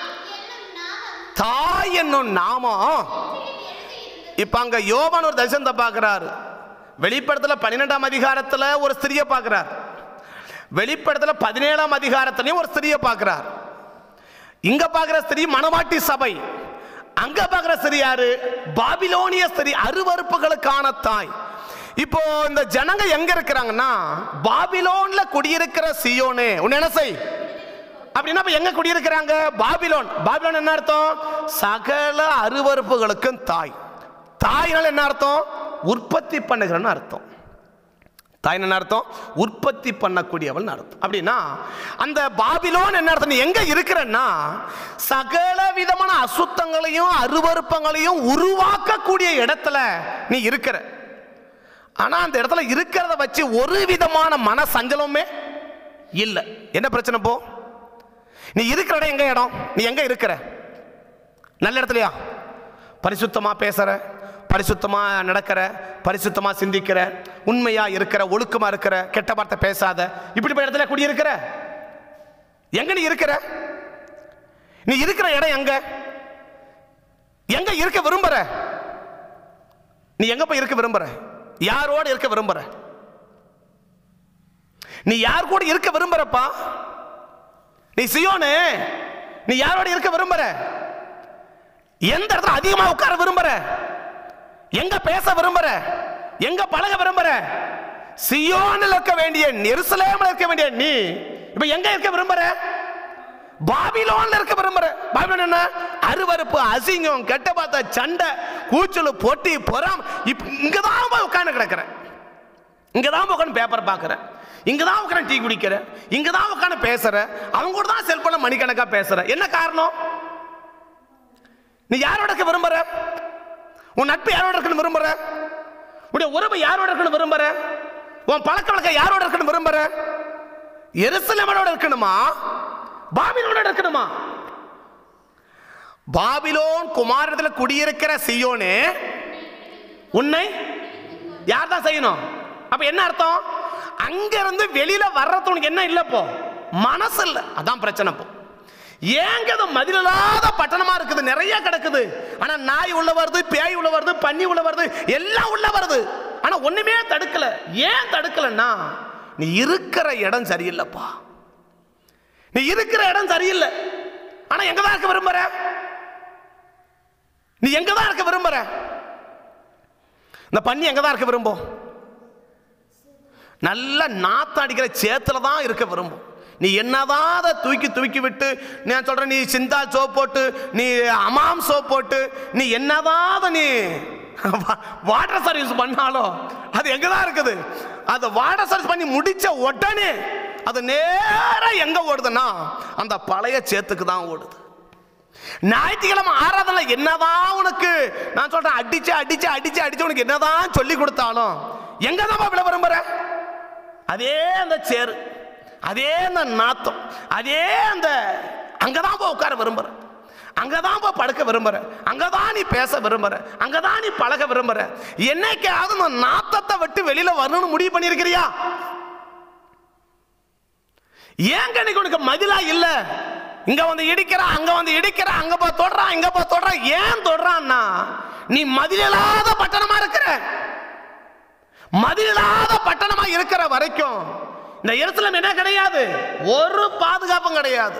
[SPEAKER 1] தாய் என்னும் நாமம் இப்ப அங்க யோவான் ஒரு தரிசனத்தை பார்க்கிறாரு வெளிப்படத்துல பன்னிரெண்டாம் அதிகாரத்துல ஒரு ஸ்திரியை பார்க்கிறார் வெளிப்படத்துல பதினேழாம் அதிகாரத்திலையும் ஒரு ஸ்திரியை பார்க்கிறார் இங்க பார்க்கிற ஸ்திரீ மணவாட்டி சபை அங்க பார்க்கிற ஸ்திரீ யாரு பாபிலோனிய ஸ்திரீ அருவருப்புகளுக்கான தாய் இப்போ இந்த ஜனங்க எங்க இருக்கிறாங்கன்னா பாபிலோன்ல குடியிருக்கிற சியோனே உன்னை என்ன செய் அப்படின்னா இப்ப எங்க குடியிருக்கிறாங்க பாபிலோன் பாபிலோன் என்ன அர்த்தம் சகல அருவருப்புகளுக்கும் தாய் தாயினால் என்ன அர்த்தம் உற்பத்தி பண்ணுகிறன்னு அர்த்தம் தாய் என்ன அர்த்தம் உற்பத்தி பண்ணக்கூடியவள் அர்த்தம் அப்படின்னா அந்த பாபிலோன் என்ன அர்த்தம் நீ எங்க இருக்கிறன்னா சகல விதமான அசுத்தங்களையும் அருவருப்பங்களையும் உருவாக்கக்கூடிய இடத்துல நீ இருக்கிற ஆனா அந்த இடத்துல இருக்கிறத வச்சு ஒரு விதமான மன சஞ்சலமே இல்லை என்ன பிரச்சனை போ நீ இருக்கிற இடம் எங்க இடம் நீ எங்க இருக்கிற நல்ல இடத்துலயா பரிசுத்தமா பேசுற பரிசுத்தமா நடக்கிற பரிசுத்தமா சிந்திக்கிற உண்மையா இருக்கிற ஒழுக்கமா இருக்கிற கெட்ட வார்த்தை பேசாத இப்படி இடத்துல குடியிருக்கிற எங்க நீ இருக்கிற நீ இருக்கிற இடம் எங்க எங்க இருக்க விரும்புற நீ எங்க போய் இருக்க விரும்புற யாரோட இருக்க விரும்புற நீ யார் கூட இருக்க விரும்புறப்பா நீ சியோனு நீ யாரோட இருக்க விரும்புற எந்த இடத்துல அதிகமா உட்கார விரும்புற எங்க பேச விரும்புற எங்க பழக விரும்புற சியோனில் இருக்க வேண்டிய எருசலேமில் இருக்க வேண்டிய நீ இப்ப எங்க இருக்க விரும்புற பாபிலோன்ல இருக்க விரும்புற பாபிலோன் என்ன அருவருப்பு அசிங்கம் கெட்ட பார்த்த சண்டை கூச்சல் பொட்டி பொறாம் இப்ப இங்க தான் போய் உட்கார்ந்து கிடக்குற இங்க தான் போய் உட்காந்து பேப்பர் பார்க்குற இங்க தான் உட்காந்து டீ குடிக்கிற இங்க தான் உட்காந்து பேசுற அவங்க கூட தான் செல்போன்ல மணிக்கணக்கா பேசுற என்ன காரணம் நீ யாரோட இருக்க விரும்புற உன் நட்பு யாரோட இருக்குன்னு விரும்புற உடைய உறவு யாரோட இருக்குன்னு விரும்புற உன் பழக்க வழக்கம் யாரோட இருக்குன்னு விரும்புற எருசலேமனோட இருக்கணுமா பாபிலோட இருக்கணுமா பாபிலோன் குமாரத்தில் குடியிருக்கிற சியோனே உன்னை யார் தான் செய்யணும் அப்ப என்ன அர்த்தம் அங்க இருந்து வெளியில வர்றது உனக்கு என்ன இல்ல இப்போ மனசு இல்ல அதான் பிரச்சனை இப்போ ஏங்க இது மதிலில்லாத பட்டணமா இருக்குது நிறைய கிடக்குது ஆனா நாய் உள்ள வருது பேய் உள்ள வருது பன்னி உள்ள வருது எல்லாம் உள்ள வருது ஆனா ஒண்ணுமே தடுக்கல ஏன் தடுக்கலன்னா நீ இருக்கிற இடம் சரியில்லைப்பா நீ இருக்கிற இடம் சரியில்லை ஆனா எங்க தான் இருக்க விரும்புற நீ எங்க தான் இருக்க விரும்புற இந்த பன்னி எங்க தான் இருக்க விரும்பும் நல்ல நாத்தம் அடிக்கிற சேத்துல தான் இருக்க விரும்பும் நீ என்னதான் அதை தூக்கி தூக்கி விட்டு நான் சொல்றேன் நீ சிந்தா சோப் போட்டு நீ அமாம் சோப் போட்டு நீ என்னதான் அதை நீ வாட்டர் சர்வீஸ் பண்ணாலும் அது எங்க தான் இருக்குது அது வாட்டர் சர்வீஸ் பண்ணி முடிச்ச உடனே அது நேரா எங்க ஓடுதுன்னா அந்த பழைய சேத்துக்கு தான் ஓடுது ஞாயிற்றுக்கிழமை ஆராதனை என்னதான் உனக்கு நான் சொல்றேன் அடிச்சு அடிச்சு அடிச்சு அடிச்சு உனக்கு என்னதான் சொல்லி கொடுத்தாலும் எங்க தான் விட விரும்புற அதே அந்த சேரு அதே அந்த நாத்தம் அதே அந்த அங்கதான் போய் உட்கார விரும்புற அங்கதான் போய் படுக்க விரும்புற அங்கதான் நீ பேச விரும்புற அங்கதான் நீ பழக விரும்புற என்னைக்காவது அந்த நாத்தத்தை விட்டு வெளியில வரணும்னு முடிவு பண்ணியிருக்கிறியா ஏன் கணிக்கு உனக்கு மதிலா இல்ல இங்க வந்து இடிக்கிறா அங்க வந்து இடிக்கிறா அங்க போய் தொடுறான் இங்க போய் தொடுறான் ஏன் தொடுறான்னா நீ மதிலில்லாத பட்டணமா இருக்கிற மதிலில்லாத பட்டணமா இருக்கிற வரைக்கும் இந்த எருசலம் என்ன கிடையாது ஒரு பாதுகாப்பும் கிடையாது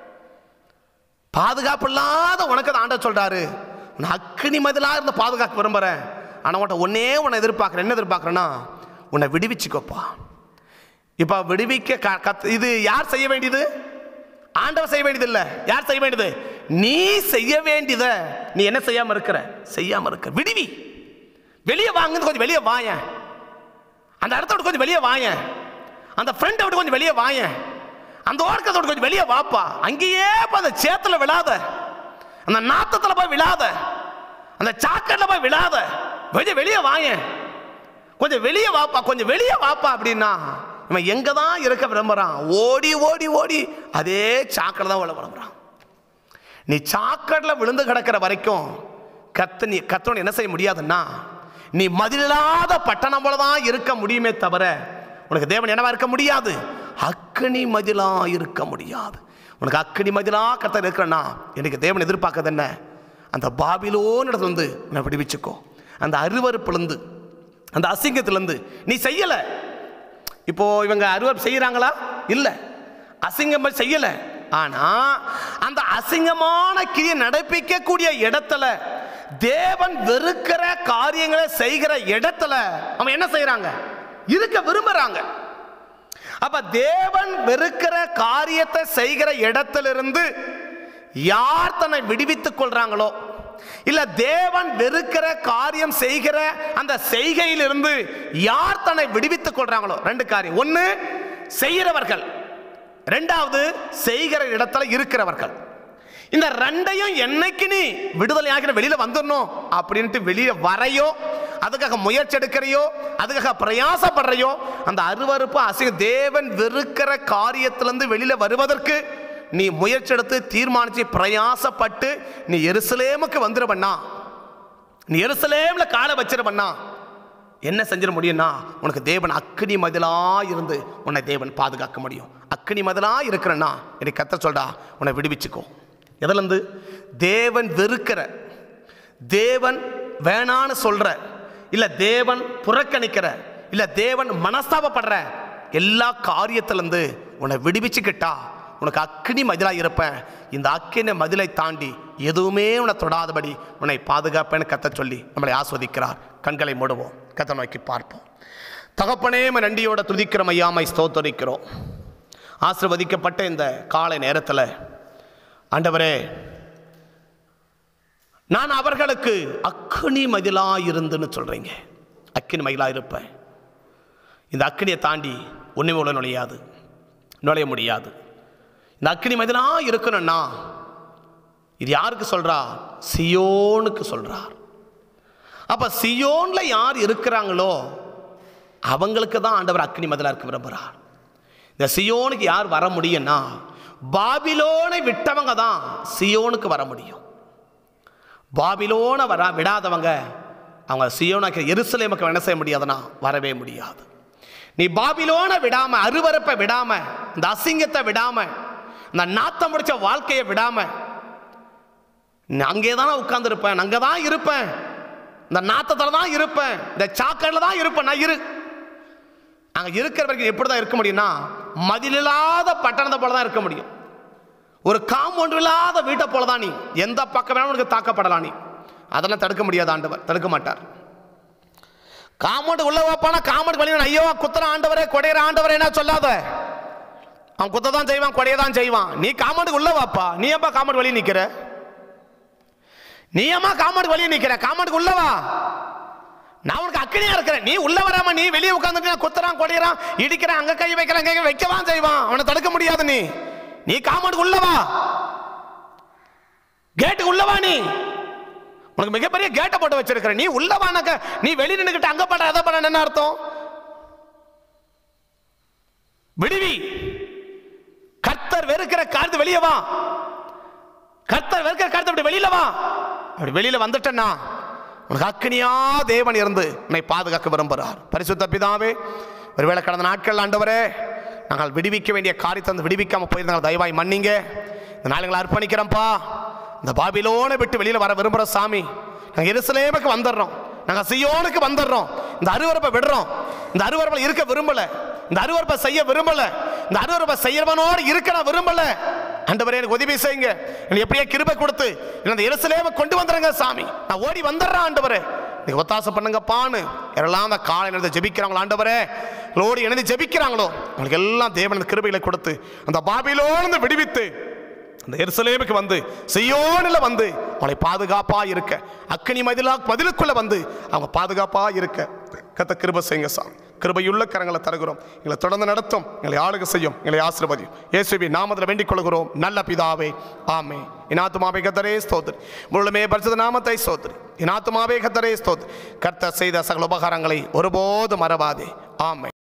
[SPEAKER 1] பாதுகாப்பு இல்லாத உனக்கு தான் ஆண்டவர் சொல்றாரு நான் அக்கினி மதிலா இருந்து பாதுகாக்க விரும்புறேன் ஆனா உன்ட்ட ஒன்னே உன்னை எதிர்பார்க்கிறேன் என்ன எதிர்பார்க்கிறேன்னா உன்னை விடுவிச்சுக்கோப்பா இப்ப விடுவிக்க க- கத்- இது யார் செய்ய வேண்டியது ஆண்டவர் செய்ய வேண்டியது இல்ல யார் செய்ய வேண்டியது நீ செய்ய வேண்டியத நீ என்ன செய்யாம இருக்கிற செய்யாம இருக்க விடுவி வெளியே வாங்க கொஞ்சம் வெளியே வாயேன் அந்த இடத்த விட்டு கொஞ்சம் வெளியே வாயேன் அந்த ஃப்ரெண்டை விட்டு கொஞ்சம் வெளியே வாயேன் அந்த ஓர்க்கத்தை விட்டு கொஞ்சம் வெளியே வாப்பா அங்கேயே போய் அந்த சேத்துல விழாத அந்த நாத்தத்துல போய் விழாத அந்த சாக்கடையில் போய் விழாத கொஞ்சம் வெளியே வாயேன் கொஞ்சம் வெளியே வாப்பா கொஞ்சம் வெளியே வாப்பா அப்படின்னா இவன் எங்க தான் இருக்க விரும்புறான் ஓடி ஓடி ஓடி அதே சாக்கடை தான் விழ விரும்புறான் நீ சாக்கடையில் விழுந்து கிடக்கிற வரைக்கும் கத்து நீ கத்தோன்னு என்ன செய்ய முடியாதுன்னா நீ மதிலில்லாத பட்டணம் போல தான் இருக்க முடியுமே தவிர உனக்கு தேவன் என்னவா இருக்க முடியாது அக்கினி மதிலா இருக்க முடியாது உனக்கு அக்கினி மதிலா கத்தர் இருக்கிறன்னா எனக்கு தேவன் எதிர்பார்க்கறது என்ன அந்த பாபிலோன் இடத்துல இருந்து உன்னை விடுவிச்சுக்கோ அந்த அருவறுப்புலேருந்து அந்த அசிங்கத்திலேருந்து நீ செய்யலை இப்போ இவங்க அருவம் செய்யறாங்களா இல்ல அசிங்கம் செய்யல ஆனா அந்த அசிங்கமான கிரியை நடப்பிக்கக்கூடிய இடத்துல தேவன் வெறுக்கிற காரியங்களை செய்கிற இடத்துல அவன் என்ன செய்யறாங்க இருக்க விரும்புறாங்க அப்ப தேவன் வெறுக்கிற காரியத்தை செய்கிற இடத்திலிருந்து யார் தன்னை விடுவித்துக் கொள்றாங்களோ இல்ல தேவன் வெறுக்கிற காரியம் செய்கிற அந்த செய்கையிலிருந்து யார் தன்னை விடுவித்துக் கொள்றாங்களோ ரெண்டு காரியம் ஒன்னு செய்கிறவர்கள் ரெண்டாவது செய்கிற இடத்துல இருக்கிறவர்கள் இந்த ரெண்டையும் என்னைக்கு நீ விடுதலை ஆகிற வெளியில வந்துடணும் அப்படின்ட்டு வெளியில வரையோ அதுக்காக முயற்சி எடுக்கிறையோ அதுக்காக பிரயாசப்படுறையோ அந்த அருவருப்பு அசிங்க தேவன் வெறுக்கிற காரியத்திலிருந்து வெளியில வருவதற்கு நீ முயற்சி எடுத்து தீர்மானிச்சு பிரயாசப்பட்டு நீ எருசலேமுக்கு வந்துருவண்ணா நீ எருசலேம்ல காலை வச்சிருவண்ணா என்ன செஞ்சிட முடியும்னா உனக்கு தேவன் அக்கினி மதிலா இருந்து உன்னை தேவன் பாதுகாக்க முடியும் அக்கினி மதிலா இருக்கிறன்னா எனக்கு கத்த சொல்டா உன்னை விடுவிச்சுக்கோ எதுலேருந்து தேவன் வெறுக்கிற தேவன் வேணான்னு சொல்ற இல்ல தேவன் புறக்கணிக்கிற இல்ல தேவன் மனஸ்தாபப்படுற எல்லா காரியத்திலிருந்து உன்னை விடுவிச்சுக்கிட்டா உனக்கு அக்கினி மதிலா இருப்பேன் இந்த அக்கினி மதிலை தாண்டி எதுவுமே உன்னை தொடாதபடி உன்னை பாதுகாப்பேன்னு கத்த சொல்லி நம்மளை ஆஸ்வதிக்கிறார் கண்களை மூடுவோம் கத்த நோக்கி பார்ப்போம் தகப்பனே உம்மை நன்றியோட துதிக்கிறோம் ஐயாமை ஸ்தோத்தரிக்கிறோம் ஆசிர்வதிக்கப்பட்ட இந்த காலை நேரத்தில் ஆண்டவரே நான் அவர்களுக்கு அக்கினி மதிலா இருந்துன்னு சொல்றீங்க அக்கினி மதிலா இருப்பேன் இந்த அக்கினியை தாண்டி ஒண்ணுமே உள்ள நுழையாது நுழைய முடியாது இந்த அக்கினி மதிலா இருக்கணும்னா இது யாருக்கு சொல்றா சியோனுக்கு சொல்றார் அப்ப சியோன்ல யார் இருக்கிறாங்களோ அவங்களுக்கு தான் ஆண்டவர் அக்கினி மதிலா இருக்க விரும்புகிறார் இந்த சியோனுக்கு யார் வர முடியும்னா பாபிலோனை விட்டவங்க தான் சியோனுக்கு வர முடியும் பாபிலோனை வர விடாதவங்க அவங்க சியோனாக்கு எருசலேமுக்கு என்ன செய்ய முடியாதுன்னா வரவே முடியாது நீ பாபிலோனை விடாம அருவருப்பை விடாம இந்த அசிங்கத்தை விடாம இந்த நாத்தம் முடிச்ச வாழ்க்கையை விடாம நான் அங்கே தானே உட்கார்ந்துருப்பேன் நான் அங்கே தான் இருப்பேன் இந்த நாத்தத்தில் தான் இருப்பேன் இந்த சாக்கடையில் தான் இருப்பேன் நான் இரு அங்கே இருக்கிற வரைக்கும் எப்படி தான் இருக்க முடியும்னா மதிலில்லாத பட்டணத்தை போல தான் இருக்க முடியும் ஒரு காம்பவுண்ட் இல்லாத வீட்டை போல தான் நீ எந்த பக்கம் வேணாலும் உனக்கு தாக்கப்படலாம் நீ அதெல்லாம் தடுக்க முடியாது ஆண்டவர் தடுக்க மாட்டார் காம்பவுண்ட் உள்ள வைப்பானா காம்பவுண்ட் வெளியே ஐயோ குத்துற ஆண்டவரே கொடையிற ஆண்டவரே என்ன சொல்லாத அவன் குத்த தான் செய்வான் கொடைய தான் செய்வான் நீ காம்பவுண்ட் உள்ள வாப்பா நீ ஏப்பா காம்பவுண்ட் வெளியே நிக்கிற நீ ஏமா காம்பவுண்ட் வெளியே நிக்கிற காம்பவுண்ட் உள்ள வா நான் உனக்கு அக்கனியா இருக்கிறேன் நீ உள்ள வராம நீ வெளியே உட்காந்துட்டு குத்துறான் கொடையறான் இடிக்கிறான் அங்க கை வைக்கிறான் கை வைக்கவான் செய்வான் அவனை தடுக்க முடியாது நீ நீ காமௌண்டுக்கு உள்ளவா கேட்டுக்கு உள்ளவா நீ உனக்கு மிகப்பெரிய கேட்டை போட்டு வச்சிருக்கிற நீ உள்ளவானாக்க நீ வெளியே நின்னுக்கிட்டு அங்க பண்ற அதை பண்ண என்ன அர்த்தம் விடுவி கர்த்தர் வெறுக்கிற காரியத்தை வெளியே வா கர்த்தர் வெறுக்கிற காரியத்தை அப்படி வெளியில வா அப்படி வெளியில வந்துட்டேன்னா உனக்கு அக்கினியா தேவன் இருந்து உன்னை பாதுகாக்க விரும்புகிறார் பரிசுத்த பிதாவே ஒருவேளை கடந்த நாட்கள் ஆண்டவரே நாங்கள் விடுவிக்க வேண்டிய காரியத்தை வந்து விடுவிக்காம போயிருந்தாங்க தயவாய் மன்னிங்க இந்த நாளுங்களை அர்ப்பணிக்கிறோம்ப்பா இந்த பாபிலோனை விட்டு வெளியில வர விரும்புகிற சாமி நாங்கள் எருசலேமுக்கு வந்துடுறோம் நாங்கள் சியோனுக்கு வந்துடுறோம் இந்த அருவருப்பை விடுறோம் இந்த அருவருப்பில் இருக்க விரும்பல இந்த அருவருப்பை செய்ய விரும்பல இந்த அருவருப்பை செய்யறவனோடு இருக்க நான் விரும்பல ஆண்டவரே எனக்கு உதவி செய்யுங்க எனக்கு எப்படியே கிருபை கொடுத்து என்னை அந்த எருசலேமை கொண்டு வந்துடுங்க சாமி நான் ஓடி வந்துடுறேன் ஆண்டவரே நீங்க ஒத்தாசை பண்ணுங்கப்பான்னு யாரெல்லாம் அந்த காலை நேரத்தை ஜெபிக்கிறாங்களோ ஆண்டவரே எங்களோடு இணைந்து ஜெபிக்கிறாங்களோ அவங்களுக்கு எல்லாம் தேவனது கிருபைகளை கொடுத்து அந்த பாபிலோடு விடுவித்து அந்த எருசலேமுக்கு வந்து செய்யோனில் வந்து அவளை பாதுகாப்பா இருக்க அக்கினி மதிலா மதிலுக்குள்ள வந்து அவங்க பாதுகாப்பா இருக்க கத்த கிருப செய்யுங்க சாமி கிருபையுள்ள கரங்களை தருகிறோம் எங்களை தொடர்ந்து நடத்தும் எங்களை ஆளுக செய்யும் எங்களை ஆசீர்வதியும் இயேசுவி நாமத்தில் வேண்டிக் கொள்கிறோம் நல்ல பிதாவே ஆமே இனாத்துமாவே கத்தரே ஸ்தோத்ரி முழுமே பரிசுத்த நாமத்தை ஸ்தோத்ரி இனாத்துமாவே கத்தரே ஸ்தோத்ரி கர்த்தர் செய்த சகல உபகாரங்களை ஒருபோதும் மறவாதே ஆமே